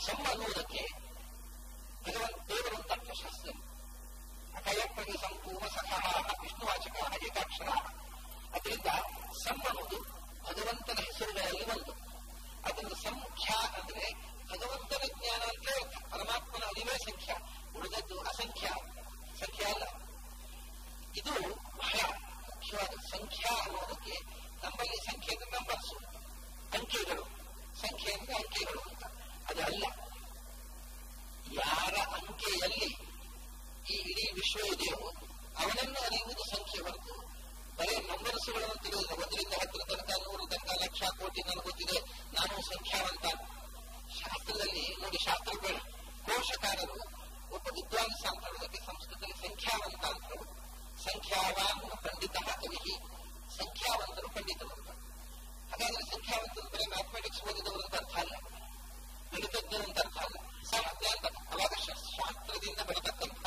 Some ಅನ್ನುವುದಕ್ಕೆ ಭಗವಂತ ದೇವರು ಅಂತ ಅರ್ಥಶಾಸ್ತ್ರ ಅಕಯಪ್ರಗಿ ಸಂಪೂರ್ಣ ಸಖಃ ವಿಷ್ಣುವಾಚಕ ಏಕಾಕ್ಷರ ಅದರಿಂದ ಸಮ್ ಅನ್ನೋದು ಭಗವಂತನ ಹೆಸರುಗಳಲ್ಲಿ ಒಂದು ಅದರಿಂದ ಸಂಖ್ಯಾ ಅಂದ್ರೆ ಭಗವಂತನ ಜ್ಞಾನ ಅಂತ ಅರ್ಥ ಪರಮಾತ್ಮನ ಅರಿವೇ ಸಂಖ್ಯಾ ಉಳಿದದ್ದು ಅಸಂಖ್ಯ ಸಂಖ್ಯಾ ಅಲ್ಲ ಇದು ಬಹಳ ಮುಖ್ಯವಾದ ಸಂಖ್ಯಾ ಅನ್ನೋದಕ್ಕೆ ನಮ್ಮಲ್ಲಿ ಸಂಖ್ಯೆ ಅಂದ್ರೆ ನಂಬರ್ಸ್ ಅಂಕೆಗಳು ಸಂಖ್ಯೆ ಅಂದ್ರೆ ಅಂಕೆಗಳು ಅಂತ ಅದು ಅಲ್ಲ ಯಾರ ಅಂಕೆಯಲ್ಲಿ ಈ ಇಡೀ ವಿಶ್ವ ಇದೆಯೋ ಅವನನ್ನು ಅರಿಯುವುದು ಸಂಖ್ಯೆ ಹೊರತು ಬರೀ ನಂಬರ್ಸ್ಗಳನ್ನು ತಿಳಿಯೋದು ಒಂದರಿಂದ ಹತ್ತರ ತನಕ ನೂರು ತನಕ ಲಕ್ಷ ಕೋಟಿ ನನಗೆ ಗೊತ್ತಿದೆ ನಾನು ಸಂಖ್ಯಾವಂತ ಶಾಸ್ತ್ರದಲ್ಲಿ ನೋಡಿ ಶಾಸ್ತ್ರ ಬೇಡ ಕೋಶಕಾರರು ಒಬ್ಬ ವಿದ್ವಾಂಸ ಅಂತ ಹೇಳೋದಕ್ಕೆ ಸಂಸ್ಕೃತದಲ್ಲಿ ಸಂಖ್ಯಾವಂತ ಅಂತ ಸಂಖ್ಯಾವಾನ್ ಪಂಡಿತ ಕವಿ ಸಂಖ್ಯಾವಂತರು ಪಂಡಿತರು ಅಂತ ಹಾಗಾದ್ರೆ ಸಂಖ್ಯಾವಂತರು ಬರೀ ಮ್ಯಾಥಮೆಟಿಕ್ಸ್ ಓದಿದವರು ಅಂತ ಅರ್ಥ ಅಲ್ಲ ಗಣಿತಜ್ಞರು ಅಂತ ಅರ್ಥ ಅಲ್ಲ ಸಾಮರ್ಥ್ಯ ಅಂತ ಅವಾಗ ಶಾಸ್ತ್ರದಿಂದ ಬರತಕ್ಕಂಥ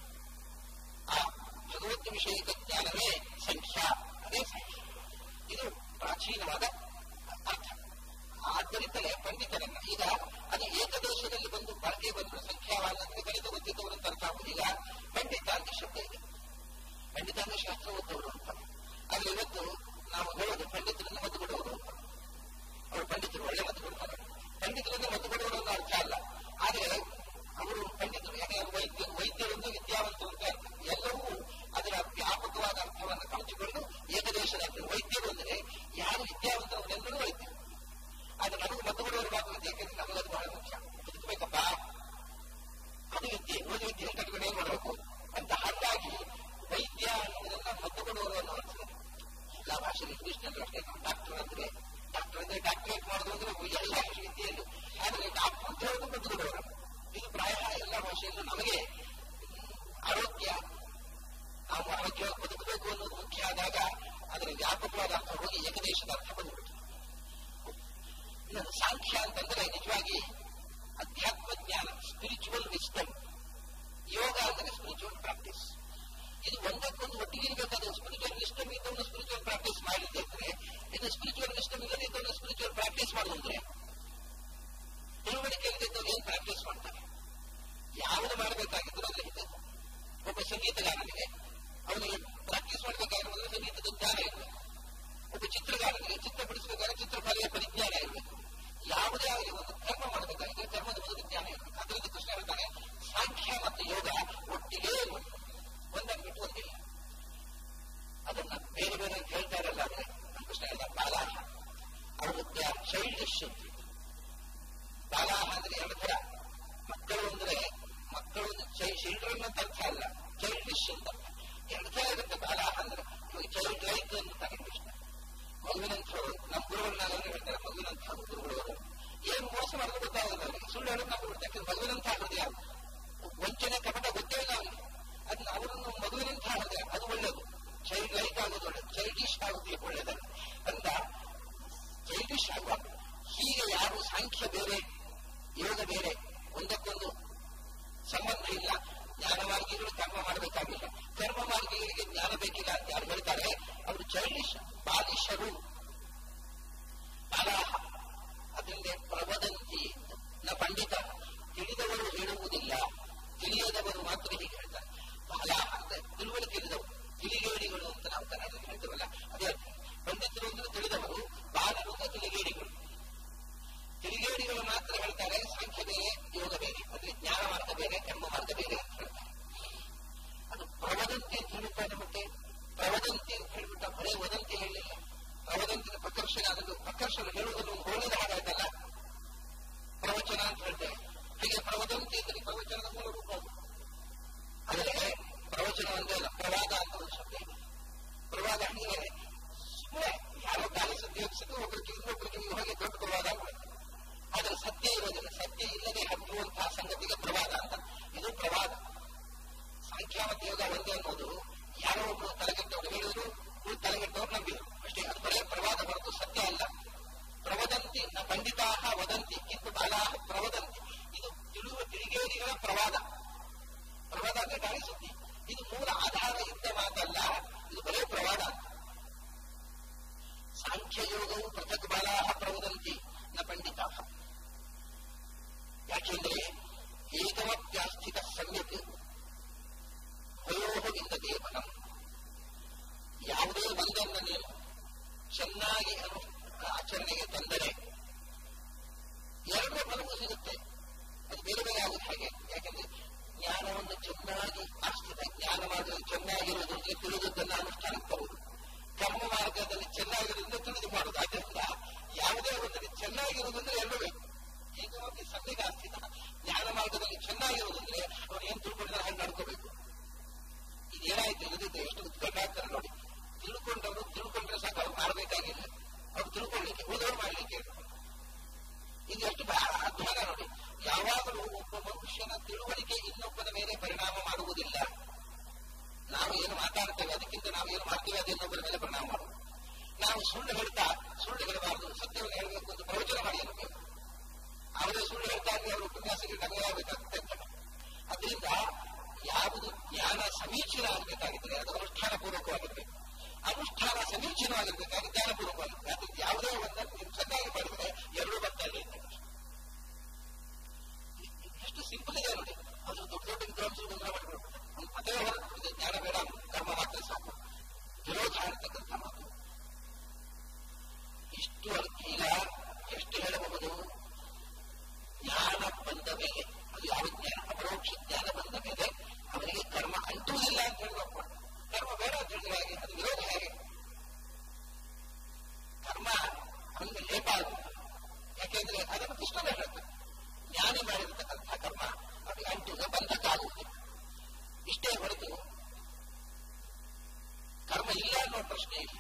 ಆ ಭಗವದ್ ವಿಷಯಕ ಜ್ಞಾನವೇ ಸಂಖ್ಯಾ ಅದೇ ಸಂಖ್ಯೆ ಇದು ಪ್ರಾಚೀನವಾದ ಅರ್ಥ ಆದ್ದರಿಂದಲೇ ಪಂಡಿತರನ್ನ ಈಗ ಅದು ಏಕದೇಶದಲ್ಲಿ ಬಂದು ಬಳಕೆ ಬಂದು ಸಂಖ್ಯಾವಾದ ಅಂದ್ರೆ ಗಣಿತ ಗೊತ್ತಿದ್ದವರು ಅಂತ ಅರ್ಥ ಆಗುದಿಲ್ಲ ಪಂಡಿತ ಅಂತ ಶಬ್ದ ಇದೆ ಪಂಡಿತ ಅಂದ್ರೆ ಶಾಸ್ತ್ರ ಓದವರು ಅಂತ ಆದ್ರೆ ಇವತ್ತು ನಾವು ಹೇಳೋದು ಪಂಡಿತರನ್ನ ಮದ್ದು ಕೊಡುವವರು ಅಂತ ಅವರು ಪಂಡಿತರು ಒಳ್ಳೆ ಮದ್ದು ಕೊಡ್ತಾರೆ ಪಂಡಿತರನ್ನ ಮದ್ದು ಕೊಡುವವರು ಅನ್ನೋ ಅರ್ಥ ಅಲ್ಲ ಆದ್ರೆ ಅವರು ಪಂಡಿತರು ಯಾಕಂದ್ರೆ ವೈದ್ಯ ವೈದ್ಯರೊಂದು ವಿದ್ಯಾವಂತರು ಅಂತ ಅರ್ಥ ಎಲ್ಲವೂ ಅದರ ವ್ಯಾಪಕವಾದ ಅರ್ಥವನ್ನು ಕಳೆದುಕೊಂಡು ಏಕದೇಶದ ವೈದ್ಯರು ಅಂದರೆ ಯಾರು ವಿದ್ಯಾವಂತರು ಅವರೆಲ್ಲರೂ ವೈದ್ಯರು ಆದ್ರೆ ನಮಗೆ ಮದ್ದು ಕೊಡುವವರು ಮಾತ್ರ ಯಾಕೆಂದ್ರೆ ನಮಗದು ಬಹಳ ಮುಖ್ಯ ಬದುಕಬೇಕಪ್ಪ ಅದು ವಿದ್ಯೆ ಓದಿ ವಿದ್ಯೆ ಕಟ್ಕೊಂಡು ಏನ್ ಮಾಡಬೇಕು ಅಂತ ಹಾಗಾಗಿ ವೈದ್ಯ ಅನ್ನೋದನ್ನ ಮದ್ದು ಕೊಡುವವರು ಅನ್ನೋ ಅರ್ಥದಲ್ಲಿ ಎಲ್ಲ ಭಾಷೆಯಲ್ಲಿ ಇಂಗ್ಲಿಷ್ ನಲ್ಲಿ ಅಷ್ಟೇ ಡಾಕ್ಟರ್ ಅಂದ್ರೆ ಡಾಕ್ಟರ್ ಅಂದ್ರೆ ಡಾಕ್ಟರೇಟ್ ಮಾಡೋದು ಅಂದ್ರೆ ಎಲ್ಲ ವಿದ್ಯೆಯಲ್ಲೂ ಆದ್ರೆ ಡಾಕ್ಟರ್ ಅಂತ ಹೇಳೋದು ಮದ್ದು ಕೊಡುವವರು ಇದು ಪ್ರಾಯ ಎಲ್ಲ ಭಾಷೆಯಲ್ಲೂ ನಮಗೆ ಆರೋಗ್ಯ ನಾವು ಆರೋಗ್ಯವಾಗಿ ಬದುಕಬೇಕು ಅನ್ನೋದು ಮುಖ್ಯ ಆದಾಗ ಅದರ ವ್ಯಾಪಕವಾದ ಅರ್ಥ ಹೋಗಿ ಏಕದೇಶದ ಅರ್ಥ ಬಂದ್ಬಿಟ್ಟು ಇನ್ನೊಂದು ಸಾಂಖ್ಯ ಅಂತಂದ್ರೆ ನಿಜವಾಗಿ ಅಧ್ಯಾತ್ಮ ಜ್ಞಾನ ಸ್ಪಿರಿಚುವಲ್ ವಿಸ್ಟಮ್ ಯೋಗ ಅಂದರೆ ಸ್ಪಿರಿಚುವಲ್ ಪ್ರಾಕ್ಟೀಸ್ ಇದು ಒಂದಕ್ಕೊಂದು ಒಟ್ಟಿಗೆ ಇರಬೇಕಾದ ಸ್ಪಿರಿಚುವಲ್ ವಿಸ್ಟಮ್ ಇದ್ದವನು ಸ್ಪಿರಿಚುವಲ್ ಪ್ರಾಕ್ಟೀಸ್ ಮಾಡಿದ್ದೆ ಅಂದ್ರೆ ಇದು ಸ್ಪಿರಿಚುವಲ್ ವಿಸ್ಟಮ್ ಇಲ್ಲದೆ ಇದ್ದವನು ಸ್ಪಿರಿಚುವಲ್ ಪ್ರಾಕ್ಟೀಸ್ ಮಾಡುವಂದ್ರೆ ತಿಳುವಳಿಕೆ ಇಲ್ಲದಿದ್ದವ್ರು ಏನ್ ಪ್ರಾಕ್ಟೀಸ್ ಮಾಡ್ತಾರೆ ಯಾವುದು ಮಾಡಬೇಕಾಗಿದ್ರು ಅದ್ರ ಇದೆ ಒಬ್ಬ ಸಂಗೀತಗಾರನಿಗೆ ಅವನಿಗೆ ಪ್ರಾಕ್ಟೀಸ್ ಮಾಡಬೇಕಾಗಿರುವಂದ್ರೆ ಸಂಗೀತದ ಜ್ಞಾನ ಇರಬೇಕು ಒಬ್ಬ ಚಿತ್ರಗಾರನಿಗೆ ಚಿತ್ರ ಬಿಡಿಸಬೇಕಾದ್ರೆ ಚಿತ್ರಕಲೆಯ ಪರಿಜ್ಞಾನ ಇರಬೇಕು ಯಾವುದೇ ಆಗಲಿ ಒಂದು ಕರ್ಮ ಮಾಡಬೇಕಾಗಿದೆ ಕರ್ಮದ ಮೊದಲು ಜ್ಞಾನ ಇರಬೇಕು ಅದರಿಂದ ಕೃಷ್ಣ ಹೇಳ್ತಾನೆ ಸಾಂಖ್ಯ ಮತ್ತು ಯೋಗ ಒಟ್ಟಿಗೆ ಇರಬೇಕು ಒಂದನ್ನು ಬಿಟ್ಟು ಒಂದಿಲ್ಲ ಅದನ್ನ ಬೇರೆ ಬೇರೆ ಹೇಳ್ತಾರಲ್ಲ ಅಂದ್ರೆ ಕೃಷ್ಣ ಹೇಳಿದ ಬಾಲಾಹ ಅವರು ಚೈಲ್ಡಿಶ್ ಅಂತ ಬಾಲಾಹ ಅಂದ್ರೆ ಎರಡು ಥರ ಮಕ್ಕಳು ಅಂದ್ರೆ ಮಕ್ಕಳು ಚಿಲ್ಡ್ರನ್ ಅಂತ ಅರ್ಥ ಅಲ್ಲ ಚೈಲ್ಡಿಶ್ ಅಂತ ಎರಡು ಥರ ಇರುತ್ತೆ ಬಾಲಾಹ ಅಂದ್ರೆ ಇವಾಗ ಚೈಲ್ಡ್ ಲೈಕ್ ಅಂತಾರೆ ಕೃಷ್ಣ ಮಗುವಿನಂಥವ್ರು ನಮ್ಮ ಗುರುಗಳನ್ನಾಗಲೂ ಹೇಳ್ತಾರೆ ಮಗುವಿನಂಥ ಗುರುಗಳವರು ಏನು ಮೋಸ ಮಾಡೋದು ಗೊತ್ತಾಗಲ್ಲ ಅವರಿಗೆ ಸುಳ್ಳು ಹೇಳೋದು ನಾವು ಬಿಡ್ತಾರೆ ಯಾಕಂದ್ರೆ ಮಗುವಿನಂಥ ಹೃದಯ ವಂಚನೆ ಕಪಟ ಗೊತ್ತೇ ಇಲ್ಲ ಅವರಿಗೆ ಅದನ್ನ ಅವರನ್ನು ಮಗುವಿನಂಥ ಹೃದಯ ಅದು ಒಳ್ಳೇದು ಚೈಲ್ಡ್ ಲೈಕ್ ಆಗೋದು ಒಳ್ಳೇದು ಚೈಲ್ಡಿಶ್ ಆಗೋದು ಒಳ್ಳೇದಲ್ಲ ಅಂತ ಚೈಲ್ಡಿಶ್ ಆಗಬಾರ್ದು ಹೀಗೆ ಯಾರು ಸಾಂಖ್ಯ ಬೇರೆ ಯೋಗ ಬೇರೆ ಒಂದಕ್ಕೊಂದು ಸಂಬಂಧ ಇಲ್ಲ ಜ್ಞಾನ ಮಾರ್ಗಿಗಳು ಕರ್ಮ ಮಾಡಬೇಕಾಗಿಲ್ಲ ಕರ್ಮ ಮಾರ್ಗಿಗಳಿಗೆ ಜ್ಞಾನ ಬೇಕಿಲ್ಲ ಅಂತ ಯಾರು ಹೇಳ್ತಾರೆ ಅವರು ಚೈಲ್ಡಿಶ್ ಬಾಲಿಶರು ಬಾಲಾಹ ಅದರಿಂದ ಪ್ರವದಂತಿ ನ ಪಂಡಿತ ತಿಳಿದವರು ಹೇಳುವುದಿಲ್ಲ ತಿಳಿಯದವರು ಮಾತ್ರ ಹೀಗೆ ಹೇಳ್ತಾರೆ ಬಾಲಾಹ ಅಂದ್ರೆ ತಿಳುವಳಿಕೆ ಇಲ್ಲದವರು ತಿಳಿಗೇಡಿಗಳು ಅಂತ ನಾವು ಕನ್ನಡದಲ್ಲಿ ಹೇಳ್ತೇವಲ್ಲ ಅದೇ ಪಂಡಿತರು ಅಂದ್ರೆ ತಿಳಿದವರು ಬಾಲರು ಅಂದ್ರೆ ತಿಳಿಗೇಡಿಗಳು ಚೆನ್ನಾಗಿರುವುದಂದ್ರೆ ಎರಡು ಬೇಕು ಏಕವಾಗಿ ಸನ್ನಿಗಾಸ್ತಿತ ಜ್ಞಾನ ಮಾರ್ಗದಲ್ಲಿ ಚೆನ್ನಾಗಿರುವುದಂದ್ರೆ ಅವ್ರು ಏನ್ ತಿಳ್ಕೊಂಡಿದ್ರೆ ಹಾಗೆ ನಡ್ಕೋಬೇಕು ಇದೇನಾಯ್ತು ಇಲ್ಲದಿದ್ರೆ ಎಷ್ಟು ಉತ್ಕಂಡಾಗ್ತಾರೆ ನೋಡಿ ತಿಳ್ಕೊಂಡವರು ತಿಳ್ಕೊಂಡ್ರೆ ಸಾಕು ಅವ್ರು ಮಾಡಬೇಕಾಗಿಲ್ಲ ಅವ್ರು ತಿಳ್ಕೊಳ್ಳಿಕ್ಕೆ ಉಳಿದವ್ರು ಮಾಡ್ಲಿಕ್ಕೆ ಇದು ಎಷ್ಟು ಬಹಳ ಅಧ್ವಾನ ನೋಡಿ ಯಾವಾಗಲೂ ಒಬ್ಬ ಮನುಷ್ಯನ ತಿಳುವಳಿಕೆ ಇನ್ನೊಬ್ಬನ ಮೇಲೆ ಪರಿಣಾಮ ಮಾಡುವುದಿಲ್ಲ ನಾವು ಏನು ಮಾತಾಡ್ತೇವೆ ಅದಕ್ಕಿಂತ ನಾವು ಏನು ಮಾಡ್ತೇವೆ ಅದು ಇನ್ನೊಬ್ಬರ ಮೇಲೆ ಪರಿಣಾಮ ಮಾಡುವುದು ನಾವು ಸುಳ್ಳು ಹೇಳ್ತಾ ಸುಳ್ಳು ಹೇಳಬಾರದು ಸತ್ಯವನ್ನು ಹೇಳಬೇಕು ಅಂತ ಪ್ರವಚನ ಮಾಡಿ ಅನ್ಬೇಕು ಅವರೇ ಸುಳ್ಳು ಹೇಳ್ತಾ ಇದ್ರೆ ಅವರು ಉಪನ್ಯಾಸಕ್ಕೆ ನಗಲಾಗಬೇಕಾಗ್ತದೆ ಅದರಿಂದ ಯಾವುದು ಜ್ಞಾನ ಸಮೀಚೀನ ಆಗಬೇಕಾಗಿದ್ರೆ ಅದು ಅನುಷ್ಠಾನ ಪೂರ್ವಕವಾಗಿರ್ಬೇಕು ಅನುಷ್ಠಾನ ಸಮೀಚೀನವಾಗಿರ್ಬೇಕಾಗಿ ಜ್ಞಾನ ಪೂರ್ವಕವಾಗಿರ್ಬೇಕು ಅದರಿಂದ ಯಾವುದೇ ಒಂದನ್ನು ನೀವು ಚೆನ್ನಾಗಿ ಮಾಡಿದ್ರೆ ಎರಡೂ ಬರ್ತಾ ಇಲ್ಲ ಎಷ್ಟು ಸಿಂಪಲ್ ಇದೆ ನೋಡಿ ಅವರು ದೊಡ್ಡ ದೊಡ್ಡ ವಿದ್ವಾಂಸರು ಗೊಂದಲ ಮಾಡಿಬಿಡ್ತಾರೆ ಒಂದು ಮತವೇ ಹೊರಟಿದೆ ಜ್ಞಾನ ಬೇಡ ಕರ್ಮ ಮಾತ್ರ ಸಾಕು ವಿರೋಧ ಆಗ್ತಕ್ಕಂಥ ಮಾತು ಇಷ್ಟು ಈಗ ಎಷ್ಟು ಹೇಳಬಹುದು ಜ್ಞಾನ ಬಂದ ಮೇಲೆ ಅದು ಯಾವ ಜ್ಞಾನ ಅಪರೋಕ್ಷ ಜ್ಞಾನ ಬಂದ ಮೇಲೆ ಅವನಿಗೆ ಕರ್ಮ ಅಂಟುವುದಿಲ್ಲ ಅಂತ ಹೇಳುವ ಕರ್ಮ ಬೇಡ ಅಂತ ಹೇಳಿದ್ರೆ ಹಾಗೆ ಅದು ವಿರೋಧ ಹೇಗೆ ಕರ್ಮ ಅವನಿಗೆ ಲೇಪ ಆಗುತ್ತೆ ಯಾಕೆಂದ್ರೆ ಅದನ್ನು ಕೃಷ್ಣನೇ ಹೇಳ್ತಾನೆ ಜ್ಞಾನಿ ಮಾಡಿರತಕ್ಕಂಥ ಕರ್ಮ ಅವನಿಗೆ ಅಂಟುವುದ ಬಂಧಕ ಆಗುವುದಿಲ್ಲ ಇಷ್ಟೇ ಹೊರತು ಕರ್ಮ ಇಲ್ಲ ಅನ್ನೋ ಪ್ರಶ್ನೆ ಇಲ್ಲ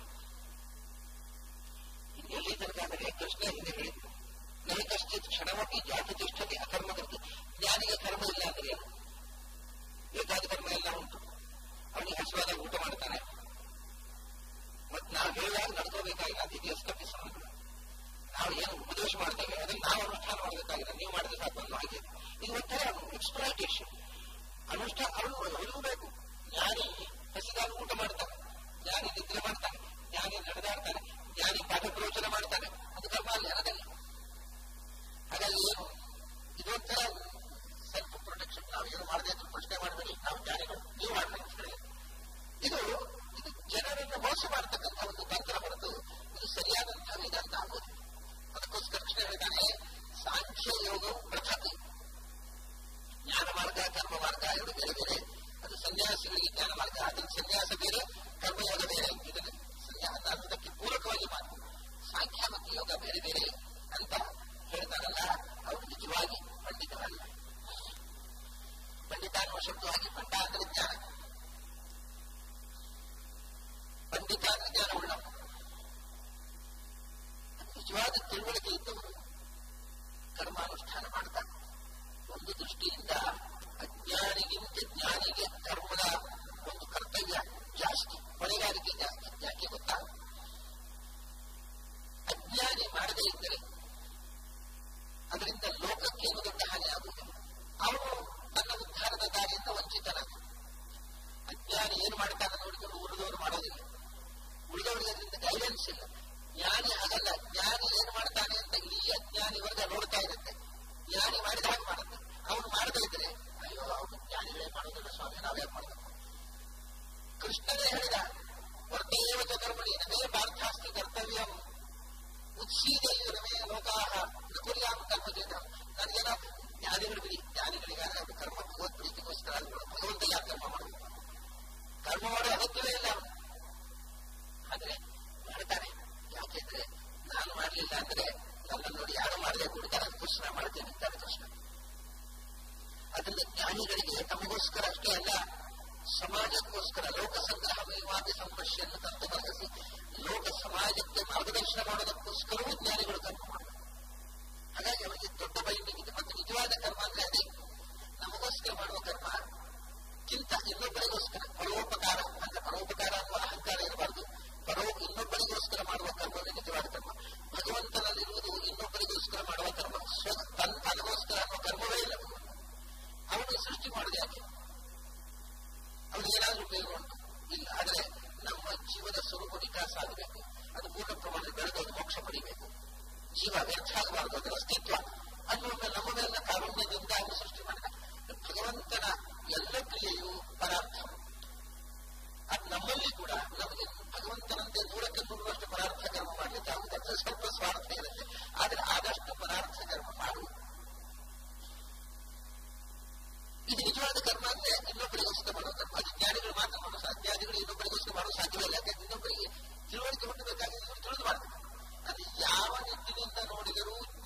ಎಲ್ಲಿ ತನಕ ಅಂದರೆ ಕೃಷ್ಣ ಹಿಂದೆ ಹೇಳಿದ್ದು ನನಗೆ ಕಶ್ಚಿತ್ ಕ್ಷಣಮಿ ಜಾತತಿಷ್ಠತೆ ಅಕರ್ಮಕೃತ ಜ್ಞಾನಿಗೆ ಕರ್ಮ ಇಲ್ಲ ಅಂದ್ರೆ ಏನು ಬೇಕಾದ ಕರ್ಮ ಎಲ್ಲ ಉಂಟು ಅವನಿಗೆ ಹಸುವಾದಾಗ ಊಟ ಮಾಡ್ತಾನೆ ಮತ್ತೆ ನಾವು ಹೇಳಿದಾಗ ನಡ್ಕೋಬೇಕಾಗಿಲ್ಲ ಅದು ಇದು ಎಸ್ಕಪಿಸ್ ನಾವು ಏನು ಉಪದೇಶ ಮಾಡ್ತೇವೆ ಅದನ್ನು ನಾವು ಅನುಷ್ಠಾನ ಮಾಡಬೇಕಾಗಿಲ್ಲ ನೀವು ಮಾಡಿದ್ರೆ ಸಾಕು ಅನ್ನೋ ಹಾಗೆ ಇದು ಒಂಥರ ಎಕ್ಸ್ಪ್ಲಾಯ್ಟೇಷನ್ ಅನುಷ್ಠಾನ ಅವನು ಅವನಿಗೂ ಬೇಕು ಜ್ಞಾನಿ ಹಸಿದಾಗ ಊಟ ಮಾಡ್ತಾನೆ ಜ್ಞಾನಿ ನಿದ್ರೆ ಮಾಡ್ತಾನೆ ಜ್ಞಾನಿ ನಡೆದಾಡ್ತಾನೆ ಜ್ಞಾನಿ ಪಾಠ ಪ್ರವಚನ ಮಾಡ್ತಾನೆ ಅದು ಕರ್ಮ ಅಲ್ಲ ಅದಲ್ಲ ಹಾಗಾಗಿ ಏನು ಇದೊಂಥರ ಸೆಲ್ಫ್ ಪ್ರೊಟೆಕ್ಷನ್ ನಾವು ಏನು ಮಾಡದೆ ಅಂತ ಪ್ರಶ್ನೆ ಮಾಡಬೇಡಿ ನಾವು ಜ್ಞಾನಿಗಳು ನೀವು ಮಾಡಬೇಕು ಇದು ಇದು ಜನರನ್ನು ಮೋಸ ಮಾಡತಕ್ಕಂಥ ಒಂದು ತಂತ್ರ ಹೊರತು ಇದು ಸರಿಯಾದಂತಹ ವೇದಾಂತ ಆಗೋದು ಅದಕ್ಕೋಸ್ಕರ ಕೃಷ್ಣ ಹೇಳಿದ್ದಾನೆ ಸಾಂಖ್ಯ ಯೋಗವು ಪೃಥಕ್ ಜ್ಞಾನ ಮಾರ್ಗ ಕರ್ಮ ಮಾರ್ಗ ಎರಡು ಬೇರೆ ಬೇರೆ ಅದು ಸನ್ಯಾಸಿಗಳಿಗೆ ಜ್ಞಾನ ಮಾರ್ಗ ಅದನ್ನು ಸನ್ಯಾಸ ಬೇರೆ ಕರ್ಮಯೋಗ ಬೇರೆ ಇದನ್ನು ಸನ್ಯಾಸ ಅದಕ್ಕೆ ಪೂರಕವಾಗಿ ಮಾತು ಸಾಂಖ್ಯ ಮತ್ತು ಯೋಗ ಬೇರೆ ಬೇರೆ ಅಂತ ಹೇಳ್ತಾರಲ್ಲ ಅವರು ನಿಜವಾಗಿ ಪಂಡಿತರಲ್ಲ ಪಂಡಿತ ಅನ್ನುವ ಶಬ್ದವಾಗಿ ಪಂಡ ಅಂದರೆ ಜ್ಞಾನ ಪಂಡಿತ ಅಂದ್ರೆ ಜ್ಞಾನ ಉಳ್ಳವ ನಿಜವಾದ ತಿಳುವಳಿಕೆ ಇದ್ದವರು ಕರ್ಮಾನುಷ್ಠಾನ ಮಾಡ್ತಾರೆ ಒಂದು ದೃಷ್ಟಿಯಿಂದ ಅಜ್ಞಾನಿಗಿಂತ ಜ್ಞಾನಿಗೆ ಕರ್ಮದ ಒಂದು ಕರ್ತವ್ಯ ಜಾಸ್ತಿ ಹೊಣೆಗಾರಿಕೆ ಜಾಸ್ತಿ ಯಾಕೆ ಗೊತ್ತಾ ಅಜ್ಞಾನಿ ಮಾಡದೇ ಇದ್ದರೆ ಅದರಿಂದ ಲೋಕಕ್ಕೆ ಏನು ದೊಡ್ಡ ಹಾನಿ ಆಗುವುದಿಲ್ಲ ಅವನು ತನ್ನ ಉದ್ಧಾರದ ದಾರಿಯಿಂದ ವಂಚಿತನಾಗ ಅಜ್ಞಾನಿ ಏನು ಮಾಡ್ತಾನೆ ನೋಡಿಕೊಂಡು ಉಳಿದವರು ಮಾಡೋದಿಲ್ಲ ಉಳಿದವರಿಗೆ ಅದರಿಂದ ಗೈಡೆನ್ಸ್ ಇಲ್ಲ ಜ್ಞಾನಿ ಹಾಗಲ್ಲ ಜ್ಞಾನಿ ಏನು ಮಾಡ್ತಾನೆ ಅಂತ ಇಡೀ ಅಜ್ಞಾನಿ ವರ್ಗ ನೋಡ್ತಾ ಇರುತ್ತೆ ಜ್ಞಾನಿ ಮಾಡಿದ ಹಾಗೆ ಮಾಡುತ್ತೆ ಅವನು ಮಾಡದೇ ಇದ್ರೆ ಅಯ್ಯೋ ಅವನು ಜ್ಞಾನಿಗಳೇ ಮಾಡೋದಿಲ್ಲ ಸ್ವಾಮಿ ನಾವೇ ಮಾಡಬೇಕು ಕೃಷ್ಣನೇ ಹೇಳಿದ ವರ್ತೇವ ಕರ್ಮಣಿ ನಮೇ ಪಾರ್ಥಾಸ್ತಿ ಕರ್ತವ್ಯ ಉತ್ಸೀದೆಯು ನಮೇ ಲೋಕಾಹ ನಕುರ್ಯಾಂ ಕರ್ಮ ಚೇತ ನನಗೇನೋ ಜ್ಞಾನಿಗಳು ಬಿಡಿ ಜ್ಞಾನಿಗಳಿಗಾದ್ರೆ ಅದು ಕರ್ಮ ಭಗವತ್ ಪ್ರೀತಿಗೋಸ್ಕರ ಭಗವಂತ ಯಾಕೆ ಕರ್ಮ ಮಾಡಬೇಕು ಕರ್ಮ ಮಾಡೋ ಅಗತ್ಯವೇ ಇಲ್ಲ ಆದ್ರೆ ಮಾಡ್ತಾನೆ ಯಾಕೆಂದ್ರೆ ನಾನು ಮಾಡಲಿಲ್ಲ ಅಂದ್ರೆ ನನ್ನ ನೋಡಿ ಯಾರು ಮಾಡದೆ ಕೊಡ್ತಾರೆ ಅದು ಕೃಷ್ಣ ಮಾಡ್ತೇನೆ ಅಂತಾರೆ ಕೃಷ್ಣ ಅದರಿಂದ ಜ್ಞಾನಿಗಳಿಗೆ ತಮಗೋಸ್ಕರ ಅಷ್ಟೇ ಅಲ್ಲ ಸಮಾಜಕ್ಕೋಸ್ಕರ ಲೋಕ ಸಂಗ್ರಹ ಮೇವಾದಿ ಸಂಪರ್ಶೆಯನ್ನು ತಂದು ಬರೆಸಿ ಲೋಕ ಸಮಾಜಕ್ಕೆ ಮಾರ್ಗದರ್ಶನ ಮಾಡೋದಕ್ಕೋಸ್ಕರವೂ ಜ್ಞಾನಿಗಳು ಕರ್ಮ ಮಾಡಬೇಕು ಹಾಗಾಗಿ ಅವರಿಗೆ ದೊಡ್ಡ ಬೈಂಡಿಂಗ್ ಇದೆ ಮತ್ತು ನಿಜವಾದ ಕರ್ಮ ಅಂದ್ರೆ ಅದೇ ನಮಗೋಸ್ಕರ ಮಾಡುವ ಕರ್ಮ ಕಿಂತ ಇನ್ನೊಬ್ಬರಿಗೋಸ್ಕರ ಪರೋಪಕಾರ ಅಂದ್ರೆ ಪರೋಪಕಾರ ಅನ್ನುವ ಅಹಂಕಾರ ಇರಬಾರದು ಪರೋ ಇನ್ನೊಬ್ಬರಿಗೋಸ್ಕರ ಮಾಡುವ ಕರ್ಮವೇ ನಿಜವಾದ ಕರ್ಮ ಭಗವಂತನಲ್ಲಿರುವುದು ಇನ್ನೊಬ್ಬರಿಗೋಸ್ಕರ ಮಾಡುವ ಕರ್ಮ ಸ್ವ ತನ್ ತನಗೋಸ್ಕರ ಅನ್ನುವ ಕರ್ಮವೇ ಇಲ್ಲ ಅವನು ಸೃಷ್ಟಿ ಮಾಡುದು ಯಾಕೆ ಅವನಿಗೆ ಏನಾದ್ರೂ ಉಪಯೋಗ ಉಂಟು ಇಲ್ಲ ಆದ್ರೆ ನಮ್ಮ ಜೀವದ ಸ್ವರೂಪ ವಿಕಾಸ ಆಗಬೇಕು ಅದು ಪೂರ್ಣ ಪ್ರಮಾಣದಲ್ಲಿ ಬೆಳೆದು ಅದು ಮೋಕ್ಷ ಪಡಿಬೇಕು ಜೀವ ವ್ಯರ್ಥ ಆಗಬಾರದು ಅದರ ಅಸ್ತಿತ್ವ ಅನ್ನುವ ನಮ್ಮ ಮೇಲಿನ ಕಾರುಣ್ಯದಿಂದ ಅವನು ಸೃಷ್ಟಿ ಮಾಡಿದ ಭಗವಂತನ ಎಲ್ಲ ಕ್ರಿಯೆಯು ಪರಾರ್ಥ ಅದು ನಮ್ಮಲ್ಲಿ ಕೂಡ ನಮಗೆ ಭಗವಂತನಂತೆ ನೂರಕ್ಕೆ ನೂರರಷ್ಟು ಪರಾರ್ಥ ಕರ್ಮ ಮಾಡಲಿಕ್ಕೆ ಆಗುತ್ತೆ ಅದು ಸ್ವಲ್ಪ ಸ್ವಾರ್ಥ ಇರುತ್ತೆ ಆದ್ರೆ ಆದಷ್ಟು ಪರಾರ್ಥ ಕರ್ಮ ಮಾಡುವುದು ಇದು ನಿಜವಾದ ಕರ್ಮ ಅಂದ್ರೆ ಇನ್ನೊಬ್ಬರಿಗೋಸ್ಕರ ಮಾಡೋ ಕರ್ಮ ಅದು ಜ್ಞಾನಿಗಳು ಮಾತ್ರ ಮಾಡೋ ಸಾಧ್ಯ ಜ್ಞಾನಿಗಳು ಇನ್ನೊಬ್ಬರಿಗೋಸ್ಕರ ಮಾಡೋ ಸಾಧ್ಯವೇ ಇಲ್ಲ ಯಾಕಂದ್ರೆ ಇನ್ನೊಬ್ಬರಿಗೆ ತಿಳುವಳಿಕೆ ಹುಟ್ಟಬೇಕಾಗಿದೆ ಇವರು ತಿಳಿದು ಮಾಡಬೇಕು ಅದು ಯಾವ ನಿಟ್ಟಿನಿಂದ ನೋಡಿದರೂ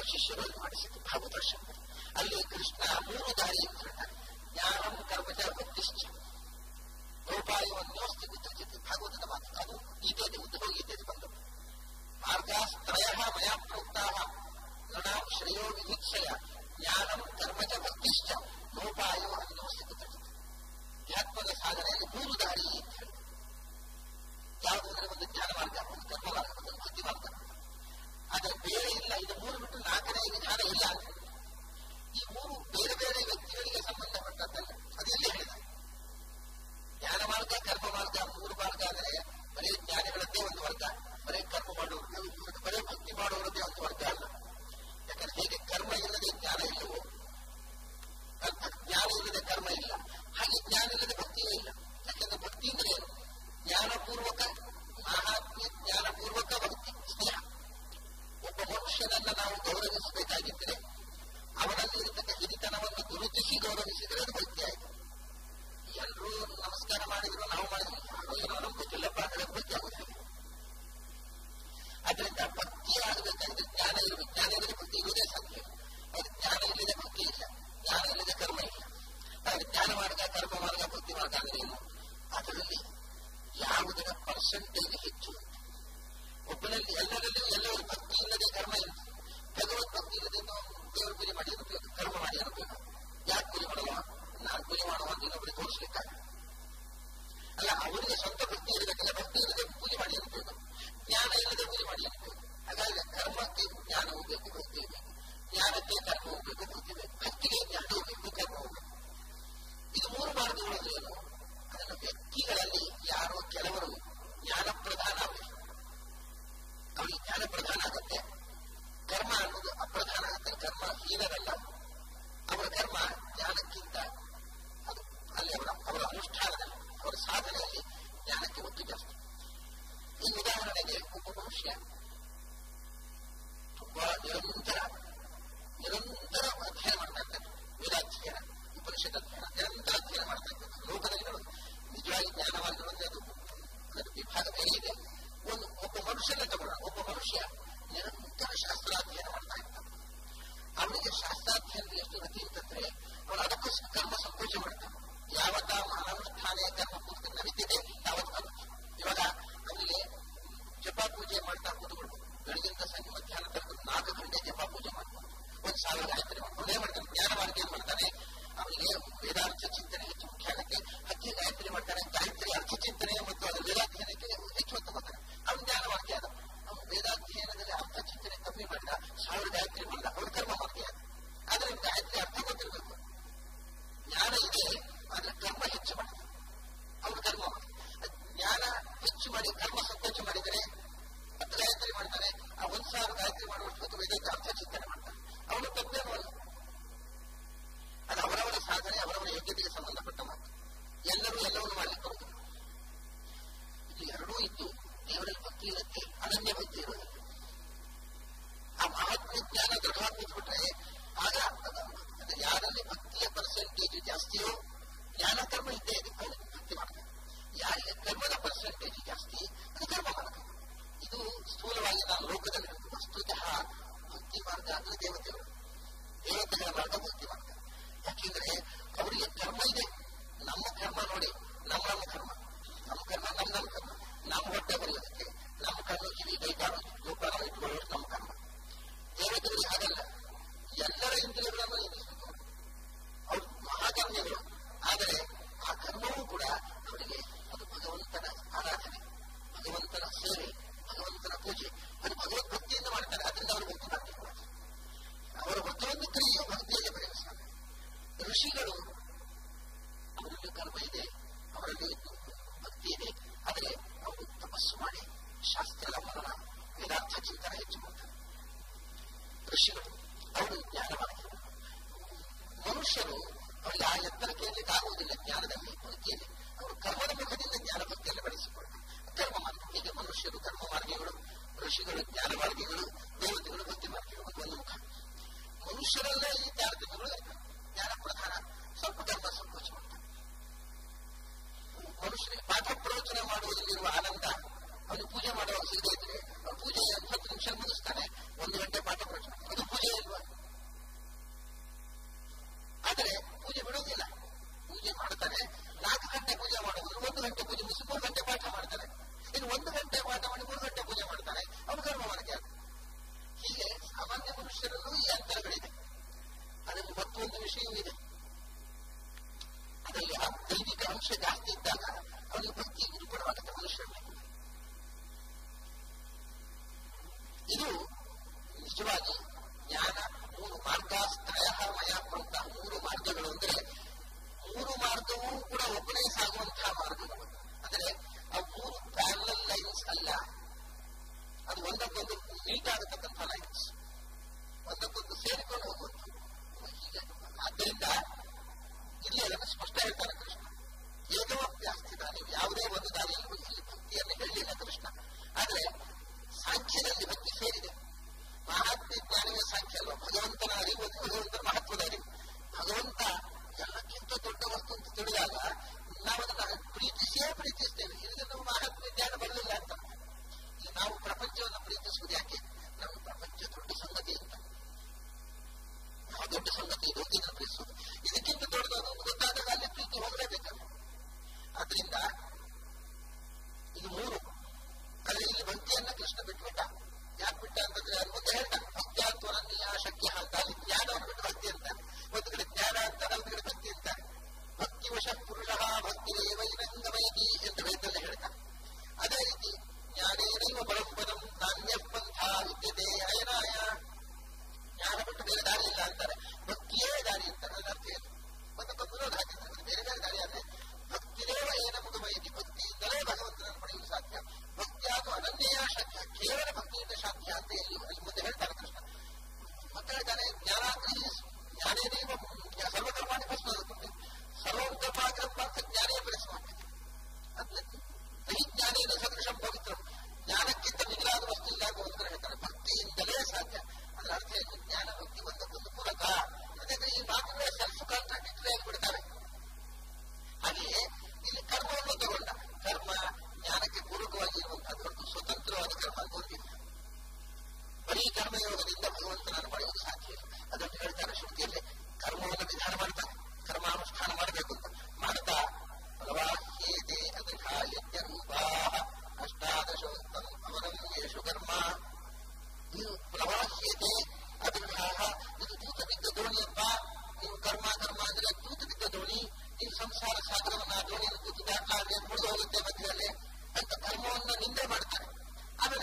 ಶಿಷ್ಯರಲ್ಲಿ ಮಾಡಿಸಿದ್ದು ಭಾಗವದರ್ಶನ ಅಲ್ಲಿ ಕೃಷ್ಣ ಮೂರು ದಾರಿ ಅಂತ ಹೇಳ್ತಾರೆ ಜ್ಞಾನಂ ಕರ್ಮಜ ಭಕ್ತಿಶ್ಚ ಗೋಪಾಯವನ್ಯೋಸ್ತಿ ಕುತಚಿತ್ ಭಾಗವತದ ಮಾತು ಅದು ಗೀತೆಯಲ್ಲಿ ಉದ್ಧವ ಗೀತೆಯಲ್ಲಿ ಬಂದದ್ದು ಮಾರ್ಗಾಸ್ತ್ರಯ ಮಯಾ ಪ್ರೋಕ್ತಾಹ ನೃಣಾಂ ಶ್ರೇಯೋ ವಿಧಿಕ್ಷಯ ಜ್ಞಾನಂ ಕರ್ಮಜ ಭಕ್ತಿಶ್ಚ ನೋಪಾಯೋ ಅನ್ಯೋಸ್ತಿ ಕುತಚಿತ್ ಧ್ಯಾತ್ಮದ ಸಾಧನೆಯಲ್ಲಿ ಮೂರು ದಾರಿ ಅಂತ ಹೇಳಿ ಯಾವುದು ಅಂದ್ರೆ ಒಂದು ಜ್ಞಾನ ಮಾರ್ಗ ಒಂದು ಕರ್ಮ ಮಾರ್ಗ ಒಂದು ಭಕ್ತಿ ಮಾರ್ಗ ಆದರೆ ಬೇರೆ ಇಲ್ಲ ಇದು ಮೂರು ಬಿಟ್ಟು ನಾಲ್ಕನೇ ವಿಧಾನ ಇಲ್ಲ ಅಂತ ಈ ಮೂರು ಬೇರೆ ಬೇರೆ ವ್ಯಕ್ತಿಗಳಿಗೆ ಸಂಬಂಧಪಟ್ಟದ್ದಲ್ಲ ಅದು ಎಲ್ಲಿ ಹೇಳಿದ ಜ್ಞಾನ ಮಾರ್ಗ ಕರ್ಮ ಮಾರ್ಗ ಮೂರು ಮಾರ್ಗ ಅಂದರೆ ಬರೀ ಜ್ಞಾನಿಗಳದ್ದೇ ಒಂದು ವರ್ಗ ಬರೀ ಕರ್ಮ ಮಾಡೋರು ಬರೀ ಭಕ್ತಿ ಮಾಡೋರದ್ದೇ ಒಂದು ವರ್ಗ ಅಲ್ಲ ಯಾಕಂದ್ರೆ ಹೇಗೆ ಕರ್ಮ ಇಲ್ಲದೆ ಜ್ಞಾನ ಇಲ್ಲವೋ ಜ್ಞಾನ ಇಲ್ಲದೆ ಕರ್ಮ ಇಲ್ಲ ಹಾಗೆ ಜ್ಞಾನ ಇಲ್ಲದೆ ಭಕ್ತಿಯೂ ಇಲ್ಲ ಯಾಕಂದ್ರೆ ಭಕ್ತಿ ಅಂದ್ರೆ ಏನು ಜ್ಞಾನಪೂರ್ವಕ ಮಹಾತ್ಮ ಜ್ಞಾನಪೂರ್ವಕ ಭಕ್ತಿ ಸ್ನೇಹ ಒಬ್ಬ ಮನುಷ್ಯನನ್ನ ನಾವು ಗೌರವಿಸಬೇಕಾಗಿದ್ದರೆ ಅವನಲ್ಲಿ ಇರತಕ್ಕ ಹಿರಿತನವನ್ನು ಗುರುತಿಸಿ ಗೌರವಿಸಿದರೆ ಅದು ಭಕ್ತಿ ಆಯಿತು ಎಲ್ಲರೂ ನಮಸ್ಕಾರ ಮಾಡಿದ್ರು ನಾವು ಮಾಡಿದ್ರು ಯಾರೋ ಏನೋ ನಮ್ಗೆ ಗೊತ್ತಿಲ್ಲಪ್ಪ ಅಂದ್ರೆ ಭಕ್ತಿ ಆಗುತ್ತಿಲ್ಲ ಅದರಿಂದ ಭಕ್ತಿ ಆಗಬೇಕಾದ್ರೆ ಜ್ಞಾನ ಇರಬೇಕು ಜ್ಞಾನ ಇಲ್ಲದೆ ಭಕ್ತಿ ಇರುವುದೇ ಸಾಧ್ಯ ಅದು ಜ್ಞಾನ ಇಲ್ಲದೆ ಭಕ್ತಿ ಇಲ್ಲ ಜ್ಞಾನ ಇಲ್ಲದೆ ಕರ್ಮ ಇಲ್ಲ ಹಾಗೆ ಜ್ಞಾನ ಮಾರ್ಗ ಕರ್ಮ ಮಾರ್ಗ ಭಕ್ತಿ ಮಾರ್ಗ ಅಂದ್ರೆ ಏನು ಅದರಲ್ಲಿ ಯಾವುದರ ಪರ್ಸೆಂಟೇಜ್ ಹೆಚ್ಚು ಒಬ್ಬನಲ್ಲಿ ಎಲ್ಲರಲ್ಲೂ ಎಲ್ಲರೂ ಭಕ್ತಿ ಇಲ್ಲದೆ ಕರ್ಮ ಇಲ್ಲ ಭಗವತ್ ಭಕ್ತಿ ಇಲ್ಲದೆ ದೇವರ ಪೂಜೆ ಮಾಡಿ ಅನುಪಯೋಗ ಕರ್ಮ ಮಾಡಿ ಅನುಪಯೋಗ ಯಾಕೆ ಪೂಜೆ ಮಾಡಲ್ಲ ನಾನು ಪೂಜೆ ಮಾಡುವ ಅಂತ ಇನ್ನೊಬ್ಬರಿಗೆ ತೋರಿಸ್ಲಿಕ್ಕಾಗ ಅಲ್ಲ ಅವರಿಗೆ ಸ್ವಂತ ಭಕ್ತಿ ಇರಬೇಕಲ್ಲ ಭಕ್ತಿ ಇಲ್ಲದೆ ಪೂಜೆ ಮಾಡಿ ಅನುಪಯೋಗ ಜ್ಞಾನ ಇಲ್ಲದೆ ಪೂಜೆ ಮಾಡಿ ಅನುಪಯೋಗ ಹಾಗಾಗಿ ಕರ್ಮಕ್ಕೆ ಜ್ಞಾನವೂ ಬೇಕು ಭಕ್ತಿ ಬೇಕು ಜ್ಞಾನಕ್ಕೆ ಕರ್ಮವೂ ಬೇಕು ಭಕ್ತಿ ಬೇಕು ಭಕ್ತಿಗೆ ಜ್ಞಾನವೂ ಬೇಕು ಕರ್ಮವೂ ಬೇಕು ಇದು ಮೂರು ಮಾರ್ಗಗಳು ಏನು ಅದನ್ನು ವ್ಯಕ್ತಿಗಳಲ್ಲಿ ಯಾರೋ ಕೆಲವರು ಜ್ಞಾನ ಪ್ರಧಾನ ಆಗಬೇಕು ಅವರಿಗೆ ಜ್ಞಾನ ಪ್ರಧಾನ ಆಗುತ್ತೆ ಕರ್ಮ ಅನ್ನೋದು ಅಪ್ರಧಾನ ಆಗುತ್ತೆ ಕರ್ಮ ಹೀನರಲ್ಲ ಅವರ ಕರ್ಮ ಜ್ಞಾನಕ್ಕಿಂತ ಅದು ಅಲ್ಲಿ ಅವರ ಅವರ ಅನುಷ್ಠಾನದಲ್ಲಿ ಅವರ ಸಾಧನೆಯಲ್ಲಿ ಜ್ಞಾನಕ್ಕೆ ಒತ್ತು ಜಾಸ್ತಿ ಈ ಉದಾಹರಣೆಗೆ ಒಬ್ಬ ಮನುಷ್ಯ ತುಂಬಾ ನಿರಂತರ ನಿರಂತರ ಅಧ್ಯಯನ ಮಾಡ್ತಾ ಇರ್ತಾನೆ ವೇದಾಧ್ಯಯನ ಉಪನಿಷತ್ ಅಧ್ಯಯನ ನಿರಂತರ ಅಧ್ಯಯನ ಮಾಡ್ತಾ ಇರ್ತಾನೆ ಲೋಕದಲ್ಲಿ ನೋಡೋದು ನಿಜವಾಗಿ ಜ್ಞಾನವಾಗಿರೋ ಅಂದ್ರೆ ಅದು ಅದರ ವಿಭಾಗ ಬೇರೆ ಇದೆ ಒಂದು ಒಬ್ಬ ಮನುಷ್ಯನ ತಗೊಳ್ಳೋಣ ಒಬ್ಬ ಮನುಷ್ಯ ನಿರಂತರ ಶಾಸ್ತ್ರಾಧ್ಯಯನ ಮಾಡ್ತಾ ಇರ್ತಾನೆ ಅವನಿಗೆ ಶಾಸ್ತ್ರಾಧ್ಯಯನ ಎಷ್ಟು ಗತಿ ಅಂತಂದ್ರೆ ಅವನು ಅದಕ್ಕೋಸ್ಕರ ಕರ್ಮ ಸಂಕೋಚ ಮಾಡ್ತಾನೆ ಯಾವತ್ತ ಅನುಷ್ಠಾನ ಕರ್ಮ ಪೂರ್ತಿ ನಡೀತಿದೆ ಯಾವತ್ತು ಅದು ಇವಾಗ ಅವನಿಗೆ ಜಪ ಪೂಜೆ ಮಾಡ್ತಾ ಕೂತ್ಕೊಳ್ಬೋದು ಬೆಳಗಿಂದ ಸಂಜೆ ಮಧ್ಯಾಹ್ನ ತನಕ ನಾಲ್ಕು ಗಂಟೆ ಜಪ ಪೂಜೆ ಮಾಡ್ಬೋದು ಒಂದು ಸಾವಿರ ಗಾಯತ್ರಿ ಮಾಡ್ಬೋದು ಏನ್ ಮಾಡ್ತಾನೆ ಜ್ಞಾನ ಮಾರ್ಗ ಏನ್ ಮಾಡ್ತಾನೆ ಅವನಿಗೆ ವೇದಾರ್ಥ ಚಿಂತನೆ ಹೆಚ್ಚು ಮುಖ್ಯ ಆಗುತ್ತೆ ಹತ್ತಿ ಗಾಯತ್ರಿ ಮಾಡ್ತಾನೆ ಗಾಯತ್ರಿ ಅರ್ಥ ಚಿಂತನೆ ಮತ್ತು ಅದರ ವೇದಾಧ್ಯಯನಕ್ಕೆ ಹೆಚ್ಚು ಒತ್ತು ಕೊಡ್ತಾನೆ ಅವನು ಜ್ಞಾನ ಮಾರ್ಗ ಅದ ಅವನು ವೇದಾಧ್ಯಯನದಲ್ಲಿ ಅರ್ಥ ಚಿಂತನೆ ಕಮ್ಮಿ ಮಾಡಿದ ಸಾವಿರ ಗಾಯತ್ರಿ ಮಾಡಿದ ಅವನ ಕರ್ಮ ಮಾರ್ಗ ಅದ ಆದ್ರೆ ಗಾಯತ್ರಿ ಅರ್ಥ ಗೊತ್ತಿರಬೇಕು ಜ್ಞಾನ ಇದೆ ಆದ್ರೆ ಕರ್ಮ ಹೆಚ್ಚು ಮಾಡಿದ ಅವನು ಕರ್ಮ ಜ್ಞಾನ ಹೆಚ್ಚು ಮಾಡಿ ಕರ್ಮ ಸಂಕೋಚ ಮಾಡಿದರೆ ಹತ್ತು ಗಾಯತ್ರಿ ಮಾಡ್ತಾನೆ ಆ ಒಂದ್ ಸಾವಿರ ಗಾಯತ್ರಿ ಮಾಡುವಷ್ಟು ಹೊತ್ತು ವೇದಕ್ಕೆ ಅರ್ಥ ಚಿಂತನೆ ಮಾಡ್ತಾನೆ ಅವನು ತಪ್ಪೇನೂ ಅಲ್ಲ ಅದು ಅವರವರ ಸಾಧನೆ ಅವರವರ ಯೋಗ್ಯತೆಗೆ ಸಂಬಂಧಪಟ್ಟ ಮಾತು ಎಲ್ಲರೂ ಎಲ್ಲವನ್ನು ಮಾಡ್ಲಿಕ್ಕೆ ಬರುವುದಿಲ್ಲ ಇದು ಎರಡೂ ಇದ್ದು ದೇವರಲ್ಲಿ ಭಕ್ತಿ ಇರುತ್ತೆ ಅನನ್ಯ ಭಕ್ತಿ ಇರೋದಿಲ್ಲ ಆ ಮಹಾತ್ಮ ಜ್ಞಾನ ದೃಢವಾಗಿ ಕೂತ್ಬಿಟ್ರೆ ಆಗ ಅದು ಯಾರಲ್ಲಿ ಭಕ್ತಿಯ ಪರ್ಸೆಂಟೇಜ್ ಜಾಸ್ತಿಯೋ ಜ್ಞಾನ ಕರ್ಮ ಇದ್ದೇ ಇದೆ ಅವನಿಗೆ ಭಕ್ತಿ ಮಾಡ್ತಾರೆ ಯಾರಿಗೆ ಕರ್ಮದ ಪರ್ಸೆಂಟೇಜ್ ಜಾಸ್ತಿ ಅದು ಕರ್ಮ ಮಾಡ್ತಾರೆ ಇದು ಸ್ಥೂಲವಾಗಿ ನಾನು ಲೋಕದಲ್ಲಿ ವಸ್ತುತಃ ಭಕ್ತಿ ಮಾರ್ಗ ಅಂದ್ರೆ ದೇವತೆಗಳು ದೇವತೆಗಳ ಮಾರ್ಗ ಭಕ್ತಿ ಮಾರ್ಗ ಯಾಕೆಂದ್ರೆ ಅವರಿಗೆ ಕರ್ಮ ಇದೆ ನಮ್ಮ ಕರ್ಮ ನೋಡಿ ನಮ್ಮ ನಮ್ಮ ಕರ್ಮ ನಮ್ಮ ಕರ್ಮ ನಮ್ಮ ನಮ್ಮ ಕರ್ಮ ನಮ್ಮ ಹೊಟ್ಟೆ ಬರೆಯೋದಕ್ಕೆ ನಮ್ಮ ಕಣ್ಣು ಕಿವಿ ಕೈ ಕಾಲು ಜೋಪಾನ ಇಟ್ಕೊಳ್ಳೋದು ನಮ್ಮ ಕರ್ಮ ದೇವತೆಗಳಿಗೆ ಹಾಗಲ್ಲ ಎಲ್ಲರ ಇಂದ್ರಿಯಗಳನ್ನು ನಿಲ್ಲಿಸಬೇಕು ಅವರು ಮಹಾಕರ್ಮಿಗಳು ಆದರೆ ಆ ಕರ್ಮವೂ ಕೂಡ ಅವರಿಗೆ ಅದು ಭಗವಂತನ ಆರಾಧನೆ ಭಗವಂತನ ಸೇವೆ ಭಗವಂತನ ಪೂಜೆ ಅದು ಭಗವದ್ ಭಕ್ತಿಯಿಂದ ಮಾಡ್ತಾರೆ ಅದರಿಂದ ಅವರು ಭಕ್ತಿ ಮಾಡ್ತಾರೆ ಅವರ ಪ್ರತಿಯೊಂದು ಕ್ರಿಯೆಯು ಭಕ್ತಿಯಲ್ಲಿ ಪರಿಗಣಿಸ್ತಾರೆ ಋಷಿಗಳು ಅವರಲ್ಲಿ ಕರ್ಮ ಇದೆ ಅವರಲ್ಲಿ ಭಕ್ತಿ ಇದೆ ಆದರೆ ಅವರು ತಪಸ್ಸು ಮಾಡಿ ಶಾಸ್ತ್ರದ ಮನನ ವೇದಾರ್ಥ ಚಿಂತನೆ ಹೆಚ್ಚು ಮಾಡ್ತಾರೆ ಋಷಿಗಳು ಅವರು ಜ್ಞಾನ ಮಾಡ್ತಾರೆ ಮನುಷ್ಯರು ಅವರಿಗೆ ಆ ಎತ್ತರಕ್ಕೆ ಇರಲಿಕ್ಕೆ ಆಗುವುದಿಲ್ಲ ಜ್ಞಾನದಲ್ಲಿ ಭಕ್ತಿಯಲ್ಲಿ ಅವರು ಕರ್ಮದ ಮುಖದಿಂದ ಜ್ಞಾನ ಭಕ್ತಿಯನ್ನು ಬೆಳೆಸಿಕೊಳ್ತಾರೆ ಕರ್ಮ ಮಾರ್ಗ ಹೀಗೆ ಮನುಷ್ಯರು ಕರ್ಮ ಮಾರ್ಗಿಗಳು ಋಷಿಗಳು ಜ್ಞಾನ ಮಾರ್ಗಿಗಳು ದೇವತೆಗಳು ಭಕ್ತಿ ಮಾರ್ಗಿಗಳು ಒಂದು ಮುಖ ಮನುಷ್ಯರಲ್ಲೇ ಈ ತಾರತಮ್ಯಗಳು ಜ್ಞಾನ ಪ್ರಧಾನ ಸ್ವಲ್ಪ ಕರ್ಮ ಸಂಕೋಚ ಮಾಡ್ತಾರೆ ಮನುಷ್ಯನಿಗೆ ಪಾಠ ಪ್ರವಚನ ಮಾಡುವುದರಲ್ಲಿರುವ ಆನಂದ ಅವನು ಪೂಜೆ ಮಾಡುವಾಗ ಸಿಗದೇ ಇದ್ರೆ ಪೂಜೆ ಹತ್ತು ನಿಮಿಷ ಮುಗಿಸ್ತಾನೆ ಒಂದು ಗಂಟೆ ಪಾಠ ಪ್ರವಚನ ಅದು ಪೂಜೆ ಮನುಷ್ಯರಲ್ಲೂ ಈ ಅಂತರಗಳಿದೆ ಅದರಲ್ಲಿ ಮತ್ತೊಂದು ವಿಷಯವೂ ಇದೆ ಅದರಲ್ಲಿ ಆ ದೈವಿಕ ಅಂಶ ಜಾಸ್ತಿ ಇದ್ದಾಗ ಅವನಿಗೆ ಭಕ್ತಿ ನಿರೂಪಣವಾಗುತ್ತೆ ಮನುಷ್ಯರಲ್ಲಿ ಇದು ನಿಜವಾಗಿ ಜ್ಞಾನ ಮೂರು ಮಾರ್ಗಾಸ್ತ್ರಯ ಮಯ ಅಂತ ಮೂರು ಮಾರ್ಗಗಳು ಅಂದ್ರೆ ಮೂರು ಮಾರ್ಗವೂ ಕೂಡ ಒಬ್ಬನೇ ಸಾಗುವಂತಹ ಮಾರ್ಗಗಳು ಅಂದ್ರೆ ಆ ಮೂರು ಪ್ಯಾರಲಲ್ ಲೈನ್ಸ್ ಅಲ್ಲ ಅದು ಒಂದಕ್ಕೊಂದು ಮೀಟ್ ಆಗತಕ್ಕಂಥ ಲೈನ್ಸ್ ಒಂದಕ್ಕೊಂದು ಸೇರಿಕೊಂಡು ಹೋಗುವಂಥದ್ದು ಹೀಗೆ ಆದ್ದರಿಂದ ಇಲ್ಲಿ ಅದನ್ನು ಸ್ಪಷ್ಟ ಹೇಳ್ತಾರೆ ಕೃಷ್ಣ ಏಕವಾಪ್ಯಾಸ್ತಿದ ನೀವು ಯಾವುದೇ ಒಂದು ದಾರಿಯಲ್ಲಿ ಇಲ್ಲಿ ಭಕ್ತಿಯನ್ನು ಹೇಳಲಿಲ್ಲ ಕೃಷ್ಣ ಆದ್ರೆ ಸಾಂಖ್ಯದಲ್ಲಿ ಭಕ್ತಿ ಸೇರಿದೆ ಮಹಾತ್ಮ ಜ್ಞಾನವೇ ಸಾಂಖ್ಯ ಅಲ್ವಾ ಭಗವಂತನ ಅರಿವು ಭಗವಂತನ ಮಹತ್ವದ ಅರಿವು ಭಗವಂತ ಎಲ್ಲಕ್ಕಿಂತ ದೊಡ್ಡ ವಸ್ತು ಅಂತ ತಿಳಿದಾಗ ನಾವು ಅದನ್ನ ಪ್ರೀತಿಸಿಯೇ ಪ್ರೀತಿಸ್ತೇವೆ ಇಲ್ಲಿ ನಾವು ಮಹಾತ್ಮ ಜ್ಞಾನ ಬರಲಿಲ್ಲ ಅಂತ ಈಗ ನಾವು ಪ್ರಪಂಚವನ್ನು ಪ್ರೀತಿಸುವುದು ಯಾಕೆ ನಮ್ಮ ಪ್ರಪಂಚ ದೊಡ್ಡ ಸಂಗತಿ ಅಂತ ಯಾವ ದೊಡ್ಡ ಸಂಗತಿ ಇದು ಇದನ್ನು ಪ್ರೀತಿಸುವುದು ಇದಕ್ಕಿಂತ ದೊಡ್ಡದು ಗೊತ್ತಾದಾಗ ಅಲ್ಲಿ ಪ್ರೀತಿ ಹೋಗಲೇಬೇಕಲ್ಲ ಆದ್ರಿಂದ ಇದು ಮೂರು ಆದ್ರೆ ಇಲ್ಲಿ ಭಕ್ತಿಯನ್ನ ಕೃಷ್ಣ ಬಿಟ್ಬಿಟ್ಟ ಯಾಕೆ ಬಿಟ್ಟ ಅಂತಂದ್ರೆ ಅದು ಮುಂದೆ ಹೇಳ್ದ ಭಕ್ತ್ಯಾತ್ವನೀಯ ಶಕ್ಯ ಅಂತ ಅಲ್ಲಿ ಜ್ಞಾನವನ್ನು ಬಿಟ್ಟು ಭಕ್ತಿ ಅಂತ ಒಂದು ಕಡೆ ಜ್ಞಾನ ಅಂತಾರೆ ಒಂದು ಕಡೆ ಭಕ್ತಿ ಅಂತಾರೆ ಭಕ್ತಿವಶ ಪುರುಷ ಭಕ್ತಿ ಏವೈನಂಗಮಯತಿ ಅಂತ ವೇದದಲ್ಲಿ ಹೇಳ್ತಾರೆ ಅದೇ ರೀತಿ ಜ್ಞಾನೇನೈವ ಪರಂಪರಂ ನಾಣ್ಯ ಪಂಥ ವಿದ್ಯತೆ ಅಯನಾಯ ಜ್ಞಾನ ಬಿಟ್ಟು ಬೇರೆ ದಾರಿ ಇಲ್ಲ ಅಂತಾರೆ ಭಕ್ತಿಯೇ ದಾರಿ ಅಂತಾರೆ ಅದರ ಅರ್ಥ ಏನು ಒಂದಕ್ಕೊಂದು ವಿರೋಧ ಹಾಕಿದ್ದಾರೆ ಬೇರೆ ಬೇರೆ ದಾರಿ ಆದ್ರೆ ಭಕ್ತಿರೇವ ಏನ ಮುಖಮಯತಿ ಭಕ್ತಿಯಿಂದಲೇ ಭಗವಂತನನ್ನು ಪಡೆಯಲು ಸಾಧ್ಯ ಭಕ್ತಿ ಅದು ಅನನ್ಯ ಶಕ್ಯ ಕೇವಲ ಭಕ್ತಿಯಿಂದ ಸಾಧ್ಯ ಅಂತ ಇಲ್ಲಿ ಅಲ್ಲಿ ಮುಂದೆ ಹೇಳ್ತಾರೆ ಕೃಷ್ಣ ಮತ್ತೆ ಹೇಳ್ತಾನೆ ಜ್ಞಾನಾಗ್ರಿ ಜ್ಞಾನೇನೈವ ಸರ್ವಕರ್ಮಾಣಿ ಭಸ್ಮಿ ಸರ್ವಂ ಕರ್ಮಾಗ್ರಹ ಅಂತ ಜ್ಞಾನೇ ಬೆಳೆಸುವಂತೆ ಅದನ್ನ ದೈ ಜ್ಞಾನೇನ ಸದೃಶಂ ಪವಿತ್ರ ಜ್ಞಾನಕ್ಕಿಂತ ಮಿಗಿಲಾದ ವಸ್ತು ಇಲ್ಲ ಅಂತ ಒಂದು ಹೇಳ್ತಾರೆ ಭಕ್ತಿಯಿಂದಲೇ ಸಾಧ್ಯ ಅದರ ಅರ್ಥ ಏನು ಜ್ಞಾನ ಭಕ್ತಿ ಒಂದಕ್ಕೊಂದು ಪೂರಕ ಯಾಕಂದ್ರೆ ಈ ಮಾತುಗಳೇ ಸೆಲ್ಫ್ ಕಾಂಟ್ರಾಡಿಕ್ಟರಿ ಆಗಿಬಿಡ್ತಾರೆ ಹಾಗೆಯೇ ಇಲ್ಲಿ ಕರ್ಮವನ್ನು ತಗೊಂಡ ಕರ್ಮ ಜ್ಞಾನಕ್ಕೆ ಪೂರಕವಾಗಿ ಇರುವಂತಹದ್ದು ಹೊರತು ಸ್ವತಂತ್ರವಾದ ಕರ್ಮ ಅಂತ ಹೊಂದಿಲ್ಲ ಬರೀ ಕರ್ಮಯೋಗದಿಂದ ಭಗವಂತನನ್ನು ಪಡೆಯುವುದು ಸಾಧ್ಯ ಇಲ್ಲ ಅದನ್ನು ಹೇಳ್ತಾರೆ ಶ್ರುತಿಯಲ್ಲಿ ಕರ್ಮವನ್ನು ವಿಧಾನ ಮಾಡ್ತಾರೆ ಕರ್ಮಾನುಷ್ಠಾನ ಮಾಡಬೇಕು ಅಂತ ಮಾಡ್ತಾ ಪ್ರವಾಹ್ಯೇತೆ ಅದೃಢ ಯಜ್ಞ ರೂಪಾ ಅಷ್ಟಾದಶೋತ್ತಮ ಅವರಂ ಯೇಷು ಕರ್ಮ ಇದು ಪ್ರವಾಹ್ಯತೆ ಅದೃಢ ಇದು ತೂತ ಬಿದ್ದ ದೋಣಿಯಪ್ಪ ನೀವು ಕರ್ಮ ಕರ್ಮ ಅಂದ್ರೆ ತೂತು ಬಿದ್ದ ದೋಣಿ ನೀವು ಸಂಸಾರ ಸಾಗರವನ್ನ ಆ ದೋಣಿಯನ್ನು ತೂತು ದಾಟಲಾದ್ರೆ ಮುರಿದು ಹೋಗುತ್ತೆ ಮಧ್ಯದಲ್ಲಿ ಅಂತ ಕರ್ಮವನ್ನ ನಿಂದೆ ಮಾಡ್ತಾರೆ ಆಮೇಲೆ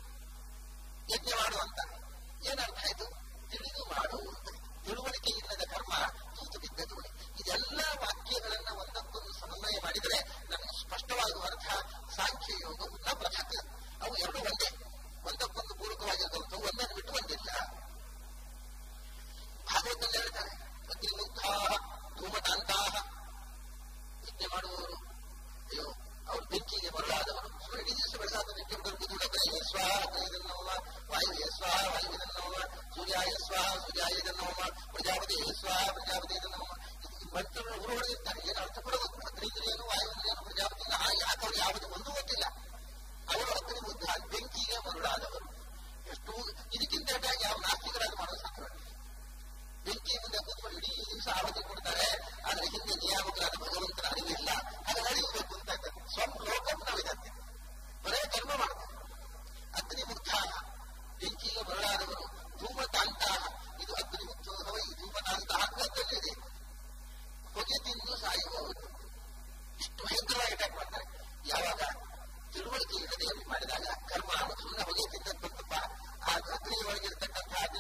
ಯಜ್ಞ ಮಾಡು ಅಂತ ಏನರ್ಥ ಆಯ್ತು ತಿಳಿದು ಮಾಡು ಅಂತ ತಿಳುವಳಿಕೆ ಇಲ್ಲದ ಕರ್ಮ ತೂತು ಬಿದ್ದ ದೋಣಿ ಇದೆಲ್ಲ ವಾಕ್ಯಗಳನ್ನ ಒಂದಕ್ಕೊಂದು ಸಮನ್ವಯ ಮಾಡಿದರೆ ನಮಗೆ ಸ್ಪಷ್ಟವಾಗುವ ಅರ್ಥ ಸಾಂಖ್ಯ ಯೋಗ ನ ಪೃಥಕ್ ಅವು ಎರಡು ಒಂದೇ ಒಂದಕ್ಕೊಂದು ಪೂರಕವಾಗಿರುವಂಥವು ಒಂದನ್ನು ಬಿಟ್ಟು ಒಂದಿಲ್ಲ ಭಾಗವತದಲ್ಲಿ ಹೇಳ್ತಾರೆ ಅಗ್ನಿಮುಗ್ಧಾ ಧೂಮತಾಂತಹ ಯಜ್ಞ ಮಾಡುವವರು ಅಯ್ಯೋ ಅವರು ಬೆಂಕಿಗೆ ಮರಳಾದವರು ಇಡೀ ದಿವಸ ಬೆಳೆದಾದ ನಿತ್ಯ ಬದುಕುವುದಕ್ಕೆ ಸ್ವಾಹ ಅಗ್ನಿದನ್ನೋಮ ವಾಯುವೇ ಸ್ವಾಹ ವಾಯುವಿದನ್ನೋಮ ಸೂರ್ಯಾಯ ಸ್ವಾಹ ಸೂರ್ಯಾಯದನ್ನೋಮ ಪ್ರಜಾಪತಿ ಸ್ವಾಹ ಪ್ರಜಾಪತಿ ಇದನ್ನೋಮ ಮಂತ್ರಗಳು ಉರು ಹೊಡೆದಿರ್ತಾರೆ ಏನು ಅರ್ಥ ಕೂಡ ಗೊತ್ತು ಅಗ್ನಿಂದ್ರಿಯನು ವಾಯುಂದ್ರಿಯನು ಪ್ರಜಾಪತಿ ಯಾಕೆ ಅವ್ರು ಯಾವುದು ಒಂದೂ ಗೊತ್ತಿಲ್ಲ ಅವರು ಅಗ್ನಿ ಮುದ್ದ ಬೆಂಕಿಗೆ ಮರುಳಾದವರು ಎಷ್ಟು ಇದಕ್ಕಿಂತ ಹೆಚ್ಚಾಗಿ ಯಾವ ನಾಸ್ತಿಕರಾಗಿ ಮಾಡೋ ಸಾಧ್ಯ ಬೆಂಕಿ ಮುಂದೆ ಕೂತ್ಕೊಂಡು ಇಡೀ ದಿವಸ ಆವತಿ ಕೊಡ್ತಾರೆ ಆದ್ರೆ ಹಿಂದೆ ನಿಯಾಮಕರಾದ ಭಗವಂತನ ಅರಿವಿಲ್ಲ ಅದನ್ನ ಅರಿಯಬೇಕು ಅಂತ ಇದ್ದಾರೆ ಸ್ವಂ ಲೋಕಪ್ನವಿದಂತೆ ಬರೇ ಕರ್ಮ ಮಾಡ್ತಾರೆ ಅಗ್ನಿ ಮುಗ್ಧ ಬೆಂಕಿಗೆ ಮರಳಾದವರು ಧೂಮತಾಂತಹ ಇದು ಅಗ್ನಿ ಮುಗ್ಧ ಈ ಧೂಮತಾಂತಹ ಅಗ್ನದಲ್ಲಿದೆ ಹೊಗೆ ತಿಂದು ಸಾಯುವವರು ಇಷ್ಟು ಭಯಂಕರವಾಗಿ ಅಟ್ಯಾಕ್ ಮಾಡ್ತಾರೆ ಯಾವಾಗ ತಿಳುವಳಿಕೆ ಇಲ್ಲದೆ ಮಾಡಿದಾಗ ಕರ್ಮ ಸುಮ್ಮನೆ ಹೊಗೆ ತಿಂದದ್ದು ಬಂತಪ್ಪ ಆ ಅಗ್ನಿ ಒಳಗಿರ್ತಕ್ಕಂತಹ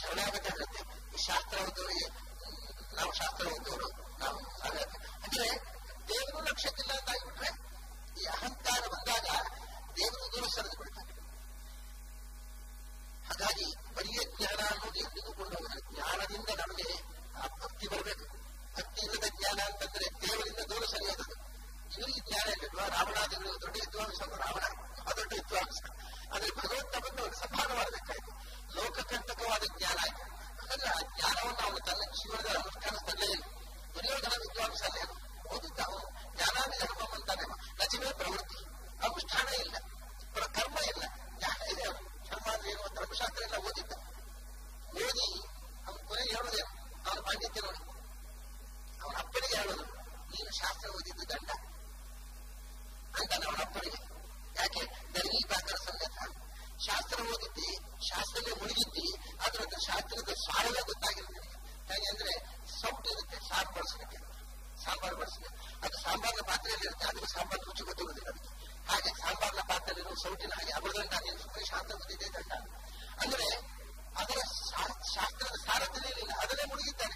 ಶರಣಾಗತ ಆಗುತ್ತೆ ಈ ಶಾಸ್ತ್ರ ಓದೋರಿಗೆ ನಾವು ಶಾಸ್ತ್ರ ಓದೋರು ನಾವು ಹಾಗಾಗಿ ಅಂದ್ರೆ ದೇವರು ಲಕ್ಷ್ಯಕ್ಕಿಲ್ಲ ಅಂತ ಆಗಿಬಿಟ್ರೆ ಈ ಅಹಂಕಾರ ಬಂದಾಗ ದೇವರು ದೂರ ಸರಿದು ಬಿಡ್ತಾನೆ ಹಾಗಾಗಿ ಬರಿಯ ಜ್ಞಾನ ಅನ್ನೋದು ಎಂದಿಗೂ ಕೂಡ ಜ್ಞಾನದಿಂದ ನಮಗೆ ಆ ಭಕ್ತಿ ಬರಬೇಕು ಭಕ್ತಿ ಇಲ್ಲದ ಜ್ಞಾನ ಅಂತಂದ್ರೆ ದೇವರಿಂದ ದೂರ ಸರಿಯೋದದು ಇವರಿಗೆ ಜ್ಞಾನ ಇಲ್ಲಲ್ವಾ ರಾವಣಾದಿಗಳು ದೊಡ್ಡ ವಿದ್ವಾಂಸ ರಾವಣ ಆ ದೊಡ್ಡ ವಿದ್ವಾಂಸ ಆದ್ರೆ ಭಗವಂತ ಬಂದು ಅವನು ಸಂಧಾನ ಮಾಡಬೇಕಾಯ್ತು ಲೋಕಕಂಟಕವಾದ ಜ್ಞಾನ ಆಯ್ತು ಹಾಗಾದ್ರೆ ಆ ಜ್ಞಾನವನ್ನು ಅವನು ತನ್ನ ಜೀವನದ ಅನುಷ್ಠಾನದಲ್ಲೇ ಇಲ್ಲ ದುರ್ಯೋಧನ ವಿದ್ವಾಂಸ ಅಲ್ಲೇ ಓದಿದ್ದ ಅವನು ಜ್ಞಾನಾದಿ ಧರ್ಮ ಅಂತಾನೆ ರಚನೆ ಪ್ರವೃತ್ತಿ ಅನುಷ್ಠಾನ ಇಲ್ಲ ಕರ್ಮ ಇಲ್ಲ ಜ್ಞಾನ ಇದೆ ಅವನು ಧರ್ಮ ಅಂದ್ರೆ ಏನು ಧರ್ಮಶಾಸ್ತ್ರ ಎಲ್ಲ ಓದಿದ್ದ ಓದಿ ಅವನು ಕೊನೆ ಹೇಳೋದೇನು ಅವನು ಪಾಂಡಿತ್ಯ ನೋಡಿ ಅವನ ಅಪ್ಪನಿಗೆ ಹೇಳೋದು ನೀನು ಶಾಸ್ತ್ರ ಓದಿದ್ದು ದಂಡ ಅಂತಾನೆ ಅವನ ಅಪ್ಪನಿಗೆ ಯಾಕೆ ದರ್ಗಿ ಪ್ರಾಕಾರ ಸಂಗತ ಶಾಸ್ತ್ರ ಓದಿದ್ದಿ ಶಾಸ್ತ್ರದಲ್ಲಿ ಮುಳುಗಿದ್ದಿ ಆದ್ರೆ ಅದು ಶಾಸ್ತ್ರದ ಸಾರವೇ ಗೊತ್ತಾಗಿರುತ್ತೆ ಹೇಗೆ ಅಂದ್ರೆ ಸೌಟ್ ಇರುತ್ತೆ ಸಾರು ಬಳಸಲಿಕ್ಕೆ ಸಾಂಬಾರು ಬಳಸಲಿಕ್ಕೆ ಅದು ಸಾಂಬಾರ್ನ ಪಾತ್ರೆಯಲ್ಲಿ ಇರುತ್ತೆ ಅದಕ್ಕೆ ಸಾಂಬಾರ್ ರುಚಿ ಗೊತ್ತಿರೋದಿಲ್ಲ ಅದಕ್ಕೆ ಹಾಗೆ ಸಾಂಬಾರ್ನ ಪಾತ್ರೆಯಲ್ಲಿ ಸೌಟಿನ ಹಾಗೆ ಅಬದಂಡ ನಿಲ್ಲಿಸ್ಕೊಂಡು ಶಾಸ್ತ್ರ ಬಂದಿದೆ ದಂಡ ಅಂದ್ರೆ ಅದರ ಶಾಸ್ತ್ರದ ಸಾರದಲ್ಲಿ ಇಲ್ಲ ಅದನ್ನೇ ಮುಳುಗಿದ್ದಾನೆ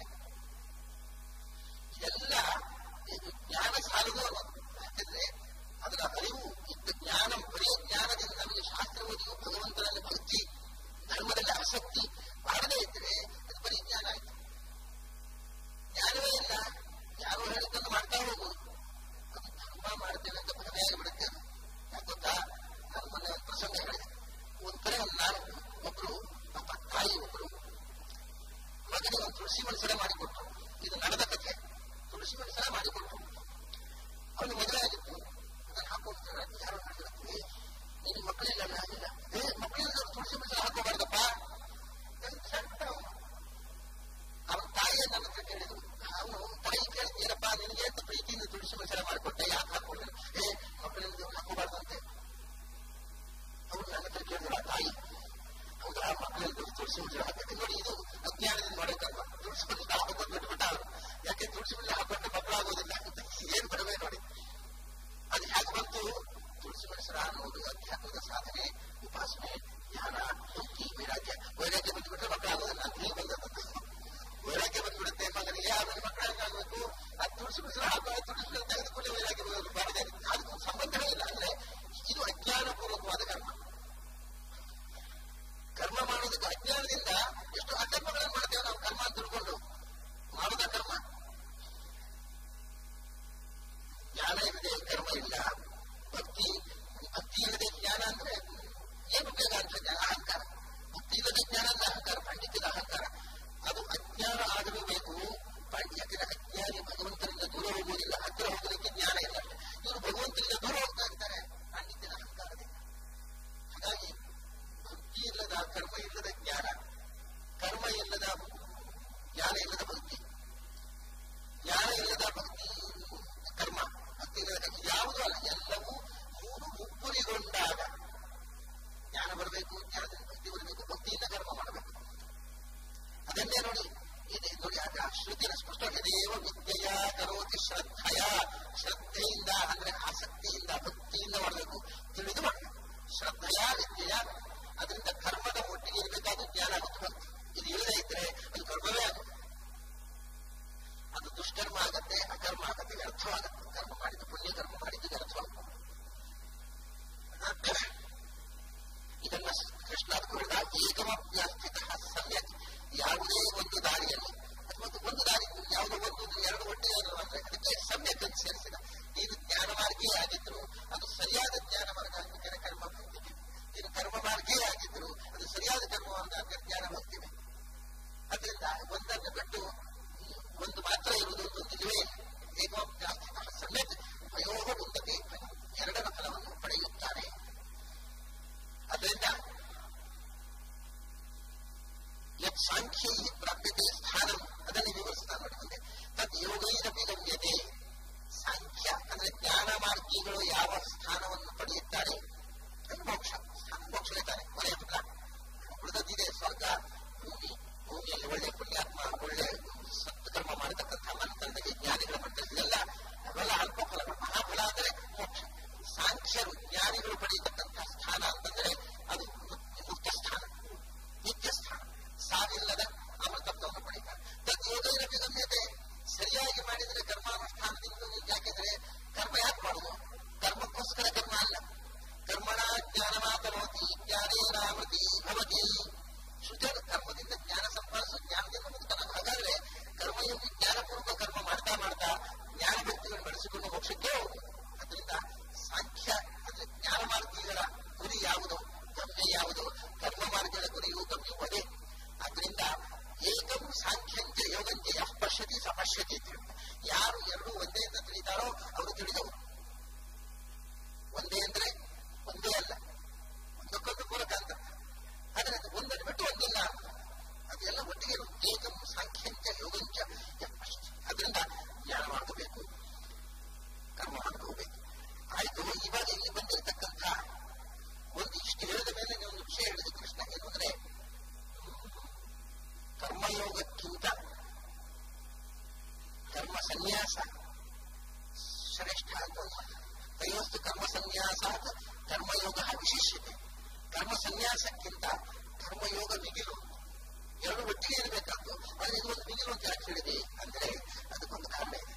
ಇದೆಲ್ಲ ಇದು ಜ್ಞಾನ ಸಾಲದು ಅನ್ನೋದು ಯಾಕಂದ್ರೆ ಅದರ ಅರಿವು ಇದ್ದ ಜ್ಞಾನ ಬರೆಯ ಜ್ಞಾನದಿಂದ ನಮಗೆ ಶಾಸ್ತ್ರ ಓದಿಯು ಭಗವಂತನಲ್ಲಿ ಭಕ್ತಿ ಧರ್ಮದಲ್ಲಿ ಆಸಕ್ತಿ ಮಾಡದೇ ಇದ್ರೆ ಅದು ಬರೀ ಜ್ಞಾನ ಆಯ್ತು ಜ್ಞಾನವೇ ಇಲ್ಲ ಯಾರು ಹೇಳಿದ್ದನ್ನು ಮಾಡ್ತಾ ಹೋಗುದು ಅದು ಧರ್ಮ ಮಾಡ್ತೇವೆ ಅಂತ ಭ್ರಮೆ ಆಗಿಬಿಡುತ್ತೆ ಅದು ಯಾಕೆ ಗೊತ್ತಾ ನಾನು ಮೊನ್ನೆ ಒಂದು ಪ್ರಸಂಗ ಹೇಳಿದೆ ಒಂದ್ ಕಡೆ ಒಂದು ನಾನು ಒಬ್ರು ಒಬ್ಬ ತಾಯಿ ಒಬ್ರು ಮಗನಿಗೆ ಒಂದು ತುಳಸಿ ಮನಸ್ಸರ ಮಾಡಿಕೊಟ್ರು ಇದು ನಡೆದ ಕಥೆ ತುಳಸಿ ಮನಸ್ಸರ ಮಾಡಿಕೊಟ್ರು ಅವನು ಮದುವೆ ಆಗಿತ್ತು ಅದನ್ನು ಹಾಕೊಡ್ತಾರೆ ಯಾರು ಮಾಡಿದ್ರೆ ನಿನ್ ಮಕ್ಕಳಿಲ್ಲ ಆಗಿಲ್ಲ ಏ ಮಕ್ಕಳಿಲ್ಲ ತುಳಸಿ ಮನಸ್ಸರ ಹಾಕೋಬಾರ್ದಪ್ಪ ಸಣ್ಣ ಅವನ ತಾಯಿಯ ನನ್ನ ಹತ್ರ ಕೇಳಿದ್ರು ಅವನು ತಾಯಿ ಕೇಳ್ತೀರಪ್ಪ ನಿನಗೆ ಅಂತ ಪ್ರೀತಿಯಿಂದ ತುಳಸಿ ಮನಸ್ಸರ ಮಾಡಿಕೊಟ್ಟೆ ಯಾಕೆ ಹಾಕೊಂಡ್ರೆ ಏ ಮಕ್ಕಳಿಲ್ಲ ಹಾಕೋಬಾರ್ದಂತೆ ಅವ್ರು ನನ್ನ ಹತ್ರ ಕೇಳಿದ್ರು ಆ ತಾಯಿ ಹೌದಾ ಮಕ್ಕಳಲ್ಲಿ ತುಳಸಿ ಮುಚ್ಚಳ ಹಾಕತ್ತೆ ನೋಡಿ ಇದು ಅಜ್ಞಾನದಿಂದ ಮಾಡಬೇಕಲ್ವ ತುಳಸಿ ಮುಚ್ಚಳ ಹಾಕೋದು ಬಿಟ್ಬಿಟ್ಟ ಅವರು ಯಾಕೆ ತುಳಸಿ ಮುಚ್ಚಳ ಹಾಕೊಂಡ್ರೆ ಮಕ್ಕಳಾಗೋದಿಲ್ಲ ಏನ್ ಬರಬೇಕು ನೋಡಿ ಅದು ಹೇಗೆ ಬಂತು ತುಳಸಿ ಮನಸ್ಸರ ಅನ್ನೋದು ಅಧ್ಯಾತ್ಮದ ಸಾಧನೆ ಉಪಾಸನೆ ಧ್ಯಾನ ಭಕ್ತಿ ವೈರಾಗ್ಯ ವೈರಾಗ್ಯ ಬಂದ್ಬಿಟ್ರೆ ಮಕ್ಕಳಾಗೋದಿಲ್ಲ ಅಂತ ಹೇಗೆ ಬಂದದ್ದು ವೈರಾಗ್ಯ ಬಂದ್ಬಿಡುತ್ತೆ ಮಗನಿಗೆ ಆಮೇಲೆ ಮಕ್ಕಳಾಗಬೇಕು ಅದು ತುಳಸಿ ಮನಸ್ಸರ ಹಾಕೋ ತುಳಸಿ ಮನಸ್ಸರ ತೆಗೆದುಕೊಂಡು ವೈರಾಗ್ಯ ಬರದೆ ಅದಕ್ಕೆ ಸಂಬಂಧವೇ ಇಲ್ಲ ಅಂದ್ರೆ ಇದು ಅಜ್ಞಾನಪೂರ್ವಕವಾದ ಕರ್ಮ ಕರ್ಮ ಮಾಡೋದಕ್ಕೆ ಅಜ್ಞಾನದಿಂದ ಎಷ್ಟು ಅಕರ್ಮಗಳನ್ನು ಮಾಡ್ತೇವೆ ನಾವು ಕರ್ಮ ಅಂತ ತಿಳ್ಕೊಂಡು ಮಾಡೋದ ಕರ್ಮ ಜ್ಞಾನ ಇಲ್ಲದೆ ಕರ್ಮ ಇಲ್ಲ ಭಕ್ತಿ ಭಕ್ತಿ ಇಲ್ಲದೆ ಜ್ಞಾನ ಅಂದ್ರೆ ಏನು ಬೇಗ ಅಂತ ಜ್ಞಾನ ಅಹಂಕಾರ ಭಕ್ತಿ ಇಲ್ಲದೆ ಜ್ಞಾನ ಅಂದ್ರೆ ಅಹಂಕಾರ ಪಾಂಡಿತ್ಯದ ಅಹಂಕಾರ ಅದು ಅಜ್ಞಾನ ಆಗಲೇಬೇಕು ಯಾಕಂದ್ರೆ ಅಜ್ಞಾನಿ ಭಗವಂತನಿಂದ ದೂರ ಹೋಗುವುದಿಲ್ಲ ಹತ್ತಿರ ಹೋಗೋದಕ್ಕೆ ಜ್ಞಾನ ಇಲ್ಲ ಇವರು ಭಗವಂತನಿಂದ ದೂರ ಹೋಗ್ತಾ ಇರ್ತಾರೆ ಪಾಂಡಿತ್ಯದ ಅಹಂಕಾರದಿಂದ ಹಾಗಾಗಿ ಭಕ್ತಿ ಇಲ್ಲದ ಕರ್ಮ ಇಲ್ಲದ ಜ್ಞಾನ ಕರ್ಮ ಇಲ್ಲದ ಜ್ಞಾನ ಇಲ್ಲದ ಭಕ್ತಿ ಜ್ಞಾನ ಇಲ್ಲದ ಭಕ್ತಿ ಕರ್ಮ ಭಕ್ತಿ ಇಲ್ಲದ ಕರ್ಮ ಯಾವುದೂ ಅಲ್ಲ ಎಲ್ಲವೂ ಮೂರು ಮುಪ್ಪುರಿಗೊಂಡಾಗ ಜ್ಞಾನ ಬರಬೇಕು ಜ್ಞಾನದಿಂದ ಭಕ್ತಿ ಬರಬೇಕು ಭಕ್ತಿಯಿಂದ ಕರ್ಮ ಮಾಡಬೇಕು ಅದನ್ನೇ ನೋಡಿ ಇದೆ ನೋಡಿ ಆಗ ಶ್ರುತಿನ ಸ್ಪಷ್ಟವಾಗಿ ದೇವ ವಿದ್ಯೆಯ ಕರೋತಿ ಶ್ರದ್ಧೆಯ ಶ್ರದ್ಧೆಯಿಂದ ಅಂದ್ರೆ ಆಸಕ್ತಿಯಿಂದ ಭಕ್ತಿಯಿಂದ ಮಾಡಬೇಕು ತಿಳಿದು ಮಾಡಬೇಕು ಶ್ರದ್ಧೆಯ ವಿದ್ಯೆಯ ಅದರಿಂದ ಕರ್ಮದ ಒಟ್ಟಿಗೆ ಇರಬೇಕಾದ ಜ್ಞಾನ ಮತ್ತು ಭಕ್ತಿ ಇದು ಇಲ್ಲದೆ ಇದ್ರೆ ಅದು ಕರ್ಮವೇ ಆಗುತ್ತೆ ಅದು ದುಷ್ಕರ್ಮ ಆಗತ್ತೆ ಅಕರ್ಮ ಆಗತ್ತೆ ವ್ಯರ್ಥವಾಗತ್ತೆ ಕರ್ಮ ಮಾಡಿದ್ದು ಪುಣ್ಯ ಕರ್ಮ ಮಾಡಿದ್ದು ವ್ಯರ್ಥವಾಗುತ್ತೆ ಇದನ್ನ ಕೃಷ್ಣ ಕುರಿತ ಏಕಮಪ್ಯಾಸ್ಥಿತ ಸಮ್ಯಕ್ ಯಾವುದೇ ಒಂದು ದಾರಿಯಲ್ಲಿ ಅಥವಾ ಒಂದು ದಾರಿ ಯಾವುದೋ ಒಂದು ಎರಡು ಒಟ್ಟಿಗೆ ಅಂದ್ರೆ ಅದಕ್ಕೆ ಸಮ್ಯಕ್ ಅಂತ ಸೇರಿಸಿದ ಇದು ಜ್ಞಾನ ಮಾರ್ಗೇ ಆಗಿದ್ರು ಅದು ಸರಿಯಾದ ಜ್ಞಾನ ಮಾರ್ಗ ಆಗಿದ್ದರೆ ಕರ್ಮ ಭಕ್ತಿಗೆ ಇದು ಕರ್ಮ ಮಾರ್ಗೇ ಆಗಿದ್ರು ಅದು ಸರಿಯಾದ ಕರ್ಮ ಮಾರ್ಗ ಜ್ಞಾನ ಭಕ್ತಿಗೆ ಅದರಿಂದ ಒಂದನ್ನು ಬಿಟ್ಟು ಒಂದು ಮಾತ್ರ ಇರುವುದು ಒಂದು ಇದುವೇ ಏಕೋಪ್ಯಾಸ್ಥಿತ ಸಮ್ಯಕ್ ಭಯೋಹ ಉನ್ನತಿ ಎರಡರ ಫಲವನ್ನು ಪಡೆಯುತ್ತಾರೆ ಅದರಿಂದ ಯತ್ ಸಾಂಖ್ಯೈ ಪ್ರಾಪ್ಯತೆ ಸ್ಥಾನಂ ಅದನ್ನು ವಿವರಿಸ್ತಾ ನೋಡಿ ಮುಂದೆ ತದ್ ಯೋಗೈರಪಿ ಗಮ್ಯತೆ ಸಾಂಖ್ಯ ಅಂದ್ರೆ ಜ್ಞಾನ ಮಾರ್ಗಿಗಳು ಯಾವ ಸ್ಥಾನವನ್ನು ಪಡೆಯುತ್ತಾರೆ ಅದು ಮೋಕ್ಷ ಸ್ಥಾನ ಮೋಕ್ಷ ಇದ್ದಾರೆ ಕೊನೆಯ ಫಲ ಉಳಿದದ್ದಿದೆ ಸ್ವರ್ಗ ಭೂಮಿ ಭೂಮಿಯಲ್ಲಿ ಒಳ್ಳೆ ಪುಣ್ಯಾತ್ಮ ಒಳ್ಳೆ ಸತ್ಕರ್ಮ ಮಾಡತಕ್ಕಂಥ ಮನತಂದಗೆ ಜ್ಞಾನಿಗಳ ಮಟ್ಟ ಇದೆಲ್ಲ ಅವೆಲ್ಲ ಅಲ್ಪ ಫಲಗಳು ಮಹಾಫಲ ಅಂದ್ರೆ ಮೋಕ್ಷ ಸಾಂಖ್ಯರು ಜ್ಞಾನಿಗಳು ಪಡೆಯತಕ್ಕಂಥ ಸ್ಥಾನ ಅಂತಂದ್ರೆ ಅದು ಮುಕ್ತ ಸ್ಥಾನ ನಿತ್ಯ ಸ್ಥಾನ ಸಾವಿಲ್ಲದ ಭವತಿ ಶುಚರ್ ಕರ್ಮದಿಂದ ಜ್ಞಾನ ಸಂಪಾದಿಸು ಜ್ಞಾನದಿಂದ ಮುಕ್ತನ ಹಾಗಾದ್ರೆ ಕರ್ಮಯೋಗಿ ಜ್ಞಾನಪೂರ್ವಕ ಕರ್ಮ ಮಾಡ್ತಾ ಮಾಡ್ತಾ ಜ್ಞಾನ ಭಕ್ತಿಗಳನ್ನು ಬೆಳೆಸಿಕೊಂಡು ಮೋಕ್ಷಕ್ಕೆ ಹೋಗುದು ಅದರಿಂದ ಸಾಂಖ್ಯ ಅಂದ್ರೆ ಜ್ಞಾನ ಮಾರ್ಗಿಗಳ ಗುರಿ ಯಾವುದು ಗಮ್ಯ ಯಾವುದು ಕರ್ಮ ಮಾರ್ಗದ ಗುರಿಯು ಗಮ್ಯವೂ ಅದೇ ಅದರಿಂದ ಏಕಂ ಸಾಂಖ್ಯಂಚ ಯೋಗಂಚ ಯಃ ಪಶ್ಯತಿ ಸ ಪಶ್ಯತಿ ಅಂತ ಹೇಳ್ತಾರೆ. ಯಾರು ಎರಡು ಒಂದೇ ಅಂತ ತಿಳಿತಾರೋ ಅವರು ತಿಳಿದವರು ಒಂದೇ ಅಂದ್ರೆ ಒಂದೇ ಅಲ್ಲ ಒಂದಕ್ಕೊಂದು ಪೂರಕ ಅಂತ ಆದ್ರೆ ಅದು ಒಂದನ್ನು ಬಿಟ್ಟು ಒಂದಿಲ್ಲ ಅದೆಲ್ಲ ಒಟ್ಟಿಗೆ ಇರೋದು. ಏಕಂ ಸಾಂಖ್ಯಂಚ ಯೋಗಂಚ ಯಃ ಪಶ್ಯತಿ. ಅದರಿಂದ ಜ್ಞಾನ ಮಾಡ್ಕೋಬೇಕು ಕರ್ಮ ಮಾಡ್ಕೋಬೇಕು ಆಯ್ತು ಇವಾಗ ಇಲ್ಲಿ ಬಂದಿರತಕ್ಕಂಥ ಒಂದು ಇಷ್ಟು ಹೇಳಿದ ಮೇಲೆ ಒಂದು ವಿಷಯ ಹೇಳಿದ ಕೃಷ್ಣ ಏನು ಅಂದ್ರೆ ಕರ್ಮಯೋಗಕ್ಕಿಂತ ಕರ್ಮ ಸನ್ಯಾಸ ಶ್ರೇಷ್ಠ ಅಂತ ಒಂದು ಮಾತು. ತಯೋಸ್ತು ಕರ್ಮ ಸನ್ಯಾಸ ಕರ್ಮಯೋಗ ವಿಶಿಷ್ಯತೆ ಕರ್ಮ ಸನ್ಯಾಸಕ್ಕಿಂತ ಕರ್ಮಯೋಗ ಮಿಗಿಲು ಎರಡು ಒಟ್ಟಿಗೆ ಇರಬೇಕಾದ್ದು ಆದ್ರೆ ಇದು ಒಂದು ಮಿಗಿಲು ಅಂತ ಯಾಕೆ ಹೇಳಿದೆ ಅಂದ್ರೆ ಅದಕ್ಕೊಂದು ಕಾರಣ ಇದೆ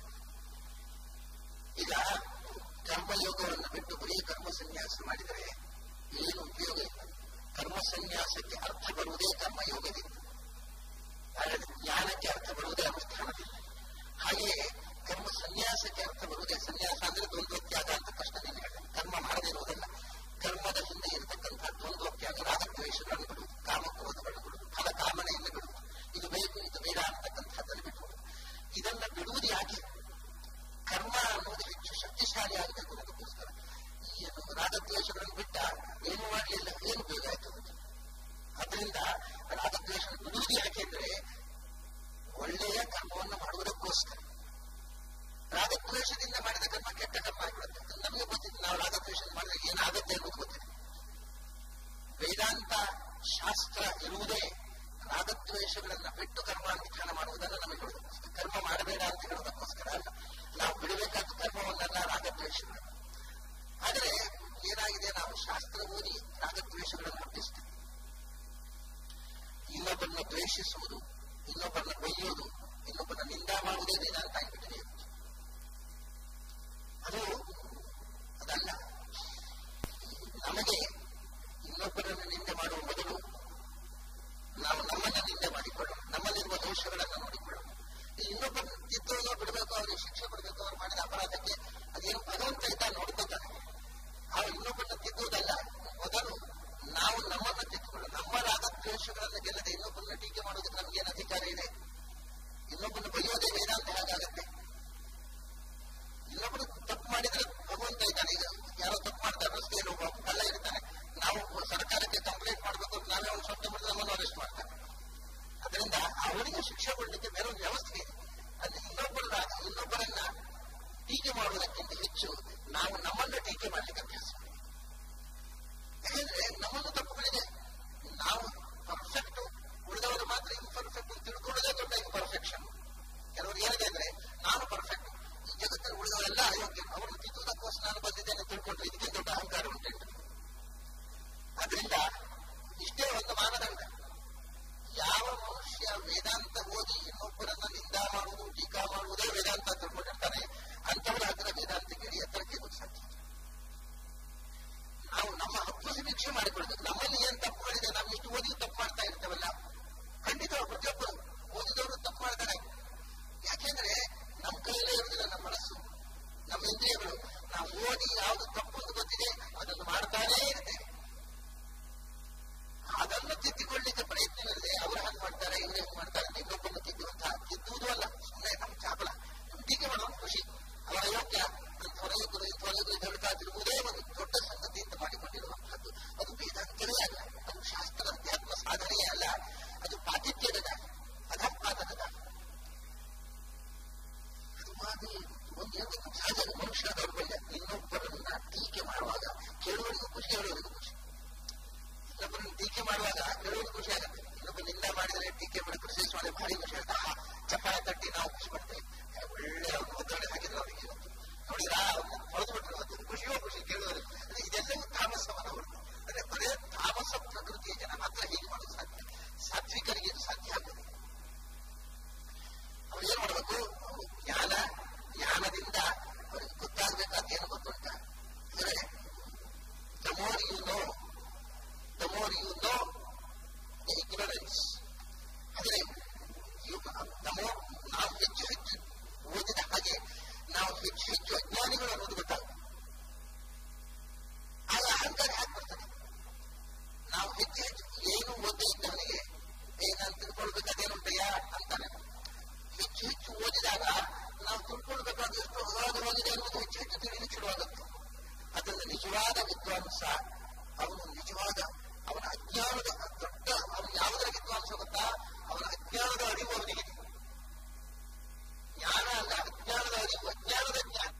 ಈಗ ಕರ್ಮಯೋಗವನ್ನು ಬಿಟ್ಟು ಬರೀ ಕರ್ಮ ಸನ್ಯಾಸ ಮಾಡಿದರೆ ಏನು ಉಪಯೋಗ ಇಲ್ಲ ಕರ್ಮ ಸನ್ಯಾಸಕ್ಕೆ ಅರ್ಥ ಬರುವುದೇ ಕರ್ಮಯೋಗದಿಂದ ಹಾಗಾದ್ರೆ ಜ್ಞಾನಕ್ಕೆ ಅರ್ಥ ಬರುವುದೇ ಅನುಷ್ಠಾನದಿಂದ ಹಾಗೆಯೇ ಕರ್ಮ ಸನ್ಯಾಸಕ್ಕೆ ಅರ್ಥ ಬರುವುದೇ ಸನ್ಯಾಸ ಅಂದ್ರೆ ದ್ವಂದ್ವತ್ಯಾಗ ಅಂತ ಕಷ್ಟದಿಂದ ಹೇಳಿದೆ ಕರ್ಮ ಮಾಡದಿರುವುದಲ್ಲ ಕರ್ಮದ ಹಿಂದೆ ಇರತಕ್ಕಂಥ ದ್ವಂದ್ವತ್ಯಾಗ ರಾಗದ್ವೇಷಗಳನ್ನು ಬಿಡುವುದು ಕಾಮಕ್ರೋಧಗಳನ್ನು ಬಿಡುವುದು ಫಲ ಕಾಮನೆಯನ್ನು ಬಿಡುವುದು ಇದು ಬೇಕು ಇದು ಬೇಡ ಅಂತಕ್ಕಂಥದ್ದನ್ನು ಬಿಡುವುದು ಇದನ್ನ ಬಿಡುವುದು ಯಾಕೆ ಕರ್ಮ ಅನ್ನೋದು ಹೆಚ್ಚು ಶಕ್ತಿಶಾಲಿ ಆಗಬೇಕು ಅನ್ನೋದಕ್ಕೋಸ್ಕರ ಈ ಏನು ರಾಗದ್ವೇಷಗಳನ್ನು ಬಿಟ್ಟ ಏನು ಮಾಡಲಿಲ್ಲ ಏನು ಉಪಯೋಗ ಆಯ್ತು ಅಂತ ಅದರಿಂದ ರಾಗದ್ವೇಷ ಬಿಡುವುದು ಯಾಕೆಂದ್ರೆ ಒಳ್ಳೆಯ ಕರ್ಮವನ್ನು ಮಾಡುವುದಕ್ಕೋಸ್ಕರ ರಾಗದ್ವೇಷದಿಂದ ಮಾಡಿದ ಕರ್ಮ ಕೆಟ್ಟ ಕರ್ಮ ಆಗಿಬಿಡುತ್ತೆ ನಮಗೆ ಗೊತ್ತಿತ್ತು ನಾವು ರಾಗದ್ವೇಷ ಮಾಡಿದ್ರೆ ಏನಾಗುತ್ತೆ ಅನ್ನೋದು ಗೊತ್ತಿದೆ ವೇದಾಂತ ಶಾಸ್ತ್ರ ಇರುವುದೇ ರಾಗದ್ವೇಷಗಳನ್ನ ಬಿಟ್ಟು ಕರ್ಮಾನುಷ್ಠಾನ ಮಾಡುವುದನ್ನು ನಮಗೆ ಹೇಳುವುದಕ್ಕೋಸ್ಕರ ಕರ್ಮ ಮಾಡಬೇಡ ಅಂತ ಹೇಳೋದಕ್ಕೋಸ್ಕರ ಅಲ್ಲ ನಾವು ಬಿಡಬೇಕಾದ ಕರ್ಮವನ್ನೆಲ್ಲ ರಾಗದ್ವೇಷಗಳನ್ನು ಆದರೆ ಏನಾಗಿದೆ ನಾವು ಶಾಸ್ತ್ರ ಓದಿ ರಾಗದ್ವೇಷಗಳನ್ನು ಹುಟ್ಟಿಸ್ತೇವೆ ಇನ್ನೊಬ್ಬರನ್ನ ದ್ವೇಷಿಸುವುದು ಇನ್ನೊಬ್ಬರನ್ನ ಬೈಯೋದು ಇನ್ನೊಬ್ಬರನ್ನ ನಿಂದ ಮಾಡುವುದೇ ವೇದಾಂತ ಆಗಿಬಿಟ್ಟಿದೆ ಅದು ಅದಲ್ಲ ನಮಗೆ ಇನ್ನೊಬ್ಬರನ್ನು ನಿಂದೆ ಮಾಡುವ ಮೊದಲು ನಾವು ನಮ್ಮನ್ನ ನಿಂದೆ ಮಾಡಿಕೊಳ್ಳೋಣ ನಮ್ಮಲ್ಲಿರುವ ದೋಷಗಳನ್ನು ನೋಡಿಕೊಳ್ಳೋಣ ಇನ್ನೊಬ್ಬರನ್ನು ತಿದ್ದೋದೋ ಬಿಡಬೇಕು ಅವರಿಗೆ ಶಿಕ್ಷೆ ಕೊಡಬೇಕು ಅವ್ರು ಮಾಡಿದ ಅಪರಾಧಕ್ಕೆ ಅದೇನು ಭಗವಂತ ಇದ್ದ ನೋಡ್ಕೋತಾನೆ ಆ ಇನ್ನೊಬ್ಬರನ್ನ ತಿದ್ದುವುದಲ್ಲ ಮೊದಲು ನಾವು ನಮ್ಮನ್ನ ತಿದ್ದುಕೊಳ್ಳೋಣ ನಮ್ಮ ರಾಗದ್ವೇಷಗಳನ್ನು ಗೆಲ್ಲದೆ ಇನ್ನೊಬ್ಬರನ್ನ ಟೀಕೆ ಮಾಡೋದಕ್ಕೆ ನಮಗೇನು ಅಧಿಕಾರ ಇದೆ ಇನ್ನೊಬ್ಬರನ್ನು ಬೈಯೋದೇ ವೇದಾಂತ ಹೇಗಾಗತ್ತೆ ಇನ್ನೊಬ್ಬರು ತಪ್ಪು ಮಾಡಿದ್ರೆ ಭಗವಂತ ಇದ್ದಾನೆ ಈಗ ಯಾರೋ ತಪ್ಪು ಮಾಡ್ತಾರೆ ರಸ್ತೆಯಲ್ಲಿ ಒಬ್ಬ ಕಳ್ಳ ಇರ್ತಾನೆ ನಾವು ಸರ್ಕಾರಕ್ಕೆ ಕಂಪ್ಲೇಂಟ್ ಮಾಡಬೇಕು ಅಂತ ನಾವೇ ಒಂದು ಸ್ವಂತ ಮಾಡಿದ್ರೆ ನಮ್ಮನ್ನು ಅರೆಸ್ಟ್ ಮಾಡ್ತಾರೆ ಅದರಿಂದ ಅವರಿಗೆ ಶಿಕ್ಷೆ ಕೊಡಲಿಕ್ಕೆ ಬೇರೆ ಒಂದು ವ್ಯವಸ್ಥೆ ಇದೆ ಅಲ್ಲಿ ಇನ್ನೊಬ್ಬರ ರಾಗ ಇನ್ನೊಬ್ಬರನ್ನ ಟೀಕೆ ಮಾಡುವುದಕ್ಕಿಂತ ಹೆಚ್ಚು ನಾವು ನಮ್ಮನ್ನ ಟೀಕೆ ಮಾಡ್ಲಿಕ್ಕೆ ಅಭ್ಯಾಸ ಮಾಡಿ. ಯಾಕಂದ್ರೆ ನಮ್ಮನ್ನು ತಪ್ಪುಗಳಿದೆ ನಾವು ಪರ್ಫೆಕ್ಟ್ ಉಳಿದವರು ಮಾತ್ರ ಇಂಪರ್ಫೆಕ್ಟ್ ಅಂತ ತಿಳ್ಕೊಳ್ಳೋದೇ ದೊಡ್ಡ ಇಂಪರ್ಫೆಕ್ಷನ್ ಕೆಲವರು ಏನಿದೆ ಅಂದ್ರೆ ನಾನು ಪರ್ಫೆಕ್ಟ್ ಈ ಜಗತ್ತಲ್ಲಿ ಉಳಿದವರೆಲ್ಲ ಅಯೋಗ್ಯ ಅವರನ್ನು ತಿದ್ದುವುದಕ್ಕೋಸ್ಕರ ನಾನು ಬಂದಿದ್ದೇನೆ ತಿಳ್ಕೊಂಡ್ರೆ ಇದಕ್ಕೆ ದೊಡ್ಡ ಅಹಂಕಾರ ಉಂಟು ಅದರಿಂದ ಇಷ್ಟೇ ಒಂದು ಮಾನದಂಡ ಯಾವ ಮನುಷ್ಯ ವೇದಾಂತ ಓದಿ ಇನ್ನೊಬ್ಬರನ್ನ ನಿಂದ ಮಾಡುವುದು ಟೀಕಾ ಮಾಡುವುದೇ ವೇದಾಂತ ತಿಳ್ಕೊಂಡಿರ್ತಾನೆ ಅಂತವರ ಹತ್ರ ವೇದಾಂತಕ್ಕೆ ಇಡೀ ಎತ್ತರಕ್ಕೆ ಹೋಗಿ ಸಾಧ್ಯ ನಾವು ನಮ್ಮ ಹಕ್ಕು ಸಮೀಕ್ಷೆ ಮಾಡಿಕೊಳ್ಬೇಕು ನಮ್ಮಲ್ಲಿ ಏನ್ ತಪ್ಪುಗಳಿದೆ ನಾವು ಇಷ್ಟು ಓದಿ ತಪ್ಪು ಮಾಡ್ತಾ ಇರ್ತೇವಲ್ಲ ಖಂಡಿತ ಪ್ರತಿಯೊಬ್ಬರು ಓದಿದವರು ತಪ್ಪು ಮಾಡ್ತಾರೆ ಯಾಕೆಂದ್ರೆ ನಮ್ಮ ಕೈಯಲ್ಲೇ ಇರುವುದಿಲ್ಲ ನಮ್ಮ ಮನಸ್ಸು ನಮ್ಮ ಇಂದ್ರಿಯಗಳು ನಾವು ಓದಿ ಯಾವುದು ತಪ್ಪು ಅಂತ ಗೊತ್ತಿದೆ ಅದನ್ನು ಮಾಡ್ತಾನೇ ಇರ್ತೇವೆ ಅದನ್ನು ತಿದ್ದಿಕೊಳ್ಳಿಕ್ಕೆ ಪ್ರಯತ್ನವಿಲ್ಲದೆ ಅವರು ಹಾಗೆ ಮಾಡ್ತಾರೆ ಇವರು ಹೆಂಗ್ ಮಾಡ್ತಾರೆ ಅಂತ ಇನ್ನೊಬ್ಬನ್ನು ತಿದ್ದುವಂತಹ ತಿದ್ದುವುದು ಅಲ್ಲ ಸುಮ್ಮನೆ ನಮ್ಮ ಚಾಪಲ ಟೀಕೆ ಮಾಡೋದು ಖುಷಿ ಅವರ ಯೋಗ್ಯ ಅಂಥವರ ಯೋಗ್ಯರು ಇಂಥವರ ಯೋಗ್ಯರು ಹೇಳ್ತಾ ತಿರುಗುವುದೇ ಒಂದು ದೊಡ್ಡ ಸಂಗತಿ ಅಂತ ಮಾಡಿಕೊಂಡಿರುವಂತಹದ್ದು ಅದು ವೇದಾಂತವೇ ಅಲ್ಲ ಅದು ಶಾಸ್ತ್ರ ಅಧ್ಯಾತ್ಮ ಸಾಧನೆಯೇ ಅಲ್ಲ ಅದು ಪಾತಿತ್ಯದ ದಾರಿ ಅಧಪಾದದ ದಾರಿ ಅದು ಮಾಡಿ ಒಂದು ಏನಕ್ಕೆ ಸಹಜ ಮನುಷ್ಯ ದೌರ್ಬಲ್ಯ ಇನ್ನೊಬ್ಬರನ್ನ ಟೀಕೆ ಮಾಡುವಾಗ ಕೇಳುವವರಿಗೂ ಖುಷಿ ಹೇಳುವವರಿಗೂ ಖುಷಿ ಇನ್ನೊಬ್ಬರನ್ನು ಟೀಕೆ ಮಾಡುವಾಗ ಕೆಲವರು ಖುಷಿ ಆಗುತ್ತೆ ಇನ್ನೊಬ್ಬ ನಿಂದ ಮಾಡಿದರೆ ಟೀಕೆ ಮಾಡಿ ಪ್ರೊಸೆಸ್ ಮಾಡಿ ಭಾರಿ ಖುಷಿ ಆಗುತ್ತೆ ಆ ಚಪ್ಪಾಳೆ ತಟ್ಟಿ ನಾವು ಖುಷಿ ಪಡ್ತೇವೆ ಒಳ್ಳೆ ಅವ್ರು ಒತ್ತಡ ಹಾಕಿದ್ರು ಅವರಿಗೆ ಇವತ್ತು ನೋಡಿದ್ರ ಹೊಡೆದು ಬಿಟ್ಟರು ಅದು ಖುಷಿಯೋ ಖುಷಿ ಕೇಳುವರು ಇದೆಲ್ಲವೂ ತಾಮಸವನ್ನ ಹೊರತು ಅಂದ್ರೆ ಬರೇ ತಾಮಸ ಪ್ರಕೃತಿಯ ಜನ ಮಾತ್ರ ಹೀಗೆ ಮಾಡೋದು ಸಾಧ್ಯ ಸಾತ್ವಿಕರಿಗೆ ಇದು ಸಾಧ್ಯ ಆಗುತ್ತದೆ ಅವ್ರು ಏನ್ ಮಾಡ್ಬೇಕು ಅವರು ಜ್ಞಾನ ಜ್ಞಾನದಿಂದ ಅವರಿಗೆ ಗೊತ್ತಾಗಬೇಕಾದ ಏನು ಗೊತ್ತುಂಟ ಅಂದ್ರೆ the more you know the more you know, ಹೆಚ್ಚು ಹೆಚ್ಚು ಏನು ಓದಿ ಇದ್ದವನಿಗೆ ಏ ನಾನು ತಿಳ್ಕೊಳ್ಬೇಕು ಅದೇನುಂಟಯ್ಯ ಅಂತಾನೆ ಹೆಚ್ಚು ಹೆಚ್ಚು ಓದಿದಾಗ ನಾವು ತಿಳ್ಕೊಳ್ಬೇಕಾದ ಎಷ್ಟು ಅಗಾಧವಾಗಿದೆ ಅನ್ನೋದು ಹೆಚ್ಚು ಹೆಚ್ಚು ತಿಳಿಲಿಕ್ಕೆ ಶುರುವಾಗುತ್ತೆ ಅದರಿಂದ ನಿಜವಾದ ವಿದ್ವಾಂಸ ಅವನು ನಿಜವಾದ ಅವನ ಅಜ್ಞಾನದ ದೊಡ್ಡ ಅವನು ಯಾವುದರ ವಿದ್ವಾಂಸ ಗೊತ್ತಾ ಅವನ ಅಜ್ಞಾನದ ಅರಿವು ಅವನಿಗೆ ಜ್ಞಾನ ಅಲ್ಲ ಅಜ್ಞಾನದ ಅರಿವು ಅಜ್ಞಾನದ ಜ್ಞಾನ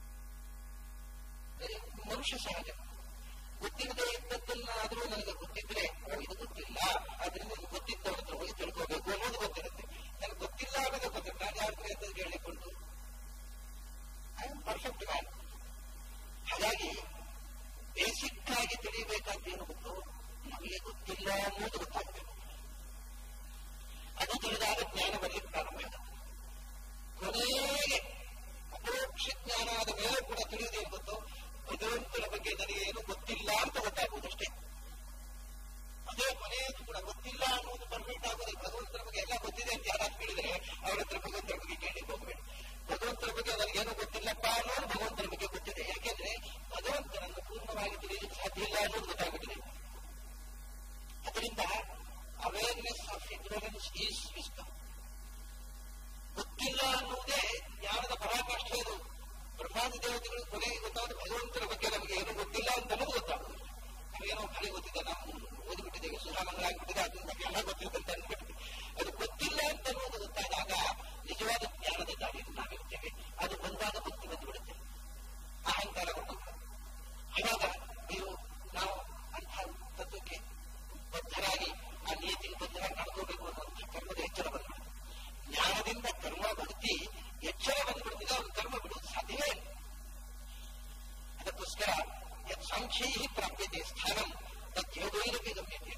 ಮನುಷ್ಯ ಸಹಜ ಗೊತ್ತಿಲ್ಲದೆ ಇದ್ದದ್ದನ್ನಾದರೂ ನನಗೆ ಗೊತ್ತಿದ್ರೆ ಇದು ಗೊತ್ತಿಲ್ಲ ಆದ್ರಿಂದ ಇದು ಗೊತ್ತಿದ್ದವರ ಹತ್ರ ಹೋಗಿ ತಿಳ್ಕೋಬೇಕು ಅನ್ನೋದು ಗೊತ್ತಿರುತ್ತೆ ನನಗೆ ಗೊತ್ತಿಲ್ಲ ಅನ್ನೋದು ಗೊತ್ತಿಲ್ಲ ನಾನು ಯಾರ ಹತ್ರ ಅಂತ ಹೇಳಿಕೊಂಡು ಐ ಆಮ್ ಪರ್ಫೆಕ್ಟ್ ಮ್ಯಾನ್ ಹಾಗಾಗಿ ಬೇಸಿಕ್ ಆಗಿ ತಿಳಿಯಬೇಕಾದ ಏನು ಗೊತ್ತು ನಮಗೆ ಗೊತ್ತಿಲ್ಲ ಅನ್ನೋದು ಗೊತ್ತಾಗಬೇಕು ಅದು ತಿಳಿದಾಗ ಜ್ಞಾನ ಬರಲಿಕ್ಕೆ ಪ್ರಾರಂಭ ಆಗುತ್ತೆ ಕೊನೆಗೆ ಅಪರೋಕ್ಷ ಜ್ಞಾನ ಆದ ಮೇಲೆ ಕೂಡ ತಿಳಿಯುವುದೇನು ಗೊತ್ತು ಭಗವಂತನ ಬಗ್ಗೆ ನನಗೆ ಏನು ಗೊತ್ತಿಲ್ಲ ಅಂತ ಗೊತ್ತಾಗುವುದಷ್ಟೇ ಅದೇ ಕೊನೆಯದು ಕೂಡ ಗೊತ್ತಿಲ್ಲ ಅನ್ನೋದು ಪರ್ಫೆಕ್ಟ್ ಆಗೋದು ಭಗವಂತನ ಬಗ್ಗೆ ಎಲ್ಲ ಗೊತ್ತಿದೆ ಅಂತ ಯಾರು ಕೇಳಿದರೆ ಅವರ ಹತ್ರ ಭಗವಂತನ ಬಗ್ಗೆ ಕೇಳಿ ಹೋಗ್ಬೇಡಿ ಭಗವಂತನ ಬಗ್ಗೆ ನನಗೇನು ಗೊತ್ತಿಲ್ಲಪ್ಪ ಅನ್ನೋದು ಭಗವಂತನ ಬಗ್ಗೆ ಗೊತ್ತಿದೆ ಯಾಕೆಂದ್ರೆ ಭಗವಂತನನ್ನು ಪೂರ್ಣವಾಗಿ ತಿಳಿಯಲಿಕ್ಕೆ ಸಾಧ್ಯ ಇಲ್ಲ ಅನ್ನೋದು ಗೊತ್ತಾಗುತ್ತದೆ ಅದರಿಂದ awareness of ignorance is wisdom ಗೊತ್ತಿಲ್ಲ ಅನ್ನುವುದೇ ಜ್ಞಾನದ ಪರಾಕಾಷ್ಠೆ ಅದು ಬ್ರಹ್ಮಾದಿ ದೇವತೆಗಳು ಕೊನೆಗೆ ಗೊತ್ತಾದ ಭಗವಂತನ ಬಗ್ಗೆ ನಮಗೆ ಏನು ಗೊತ್ತಿಲ್ಲ ಅಂತ ಅನ್ನೋದು ಗೊತ್ತಾಗುವುದು ನಮಗೇನೋ ಖಾಲಿ ಗೊತ್ತಿದೆ ನಾವು ಓದಿಬಿಟ್ಟಿದ್ದೇವೆ ಸುಧಾಮಂಗಲ ಆಗಿಬಿಟ್ಟಿದೆ ಅದನ್ನ ನಮಗೆಲ್ಲ ಗೊತ್ತಿದೆ ಅಂತ ಅಂದ್ಬಿಟ್ಟಿದೆ ಅದು ಗೊತ್ತಿಲ್ಲ ಅಂತ ಅನ್ನೋದು ಗೊತ್ತಾದಾಗ ನಿಜವಾದ ಜ್ಞಾನದ ದಾರಿಯಲ್ಲಿ ನಾವಿರ್ತೇವೆ ಅದು ಬಂದಾಗ ಭಕ್ತಿ ಬಂದುಬಿಡುತ್ತೆ ಅಹಂಕಾರ ಬಂದು ಆವಾಗ ನೀವು ನಾವು ಅಂತಹ ತತ್ವಕ್ಕೆ ಬದ್ಧರಾಗಿ ಆ ನಿಯತಿಗೆ ಬದ್ಧರಾಗಿ ನಡ್ಕೋಬೇಕು ಅನ್ನುವಂಥ ಕರ್ಮದ ಎಚ್ಚರ ಬಂದ್ಬಿಡುತ್ತೆ ಜ್ಞಾನದಿಂದ ಕರ್ಮ ಭಕ್ತಿ ಎಚ್ಚರ ಬಂದ್ಬಿಡ್ತಿದೆ ಅವನು ಕರ್ಮ ಬಿಡುವುದು ಸಾಧ್ಯವೇ ಇಲ್ಲ ಅದಕ್ಕೋಸ್ಕರ ಯತ್ ಸಂಖ್ಯೈ ಪ್ರಾಪ್ಯತೆ ಸ್ಥಾನಂ ತದ್ಯೋಗೈರಪಿ ಗಮ್ಯತೆ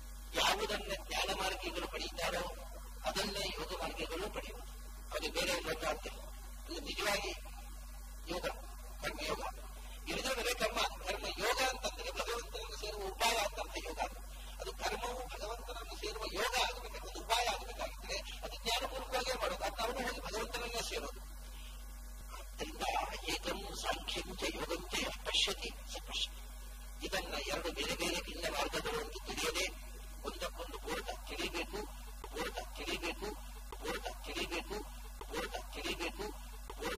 ಯಾವುದನ್ನ ಜ್ಞಾನ ಮಾರ್ಗಿಗಳು ಪಡೆಯುತ್ತಾರೋ ಅದನ್ನೇ ಯೋಗ ಮಾರ್ಗಗಳು ಪಡೆಯುವುದು ಅದು ಬೇರೆ ಇಲ್ಲ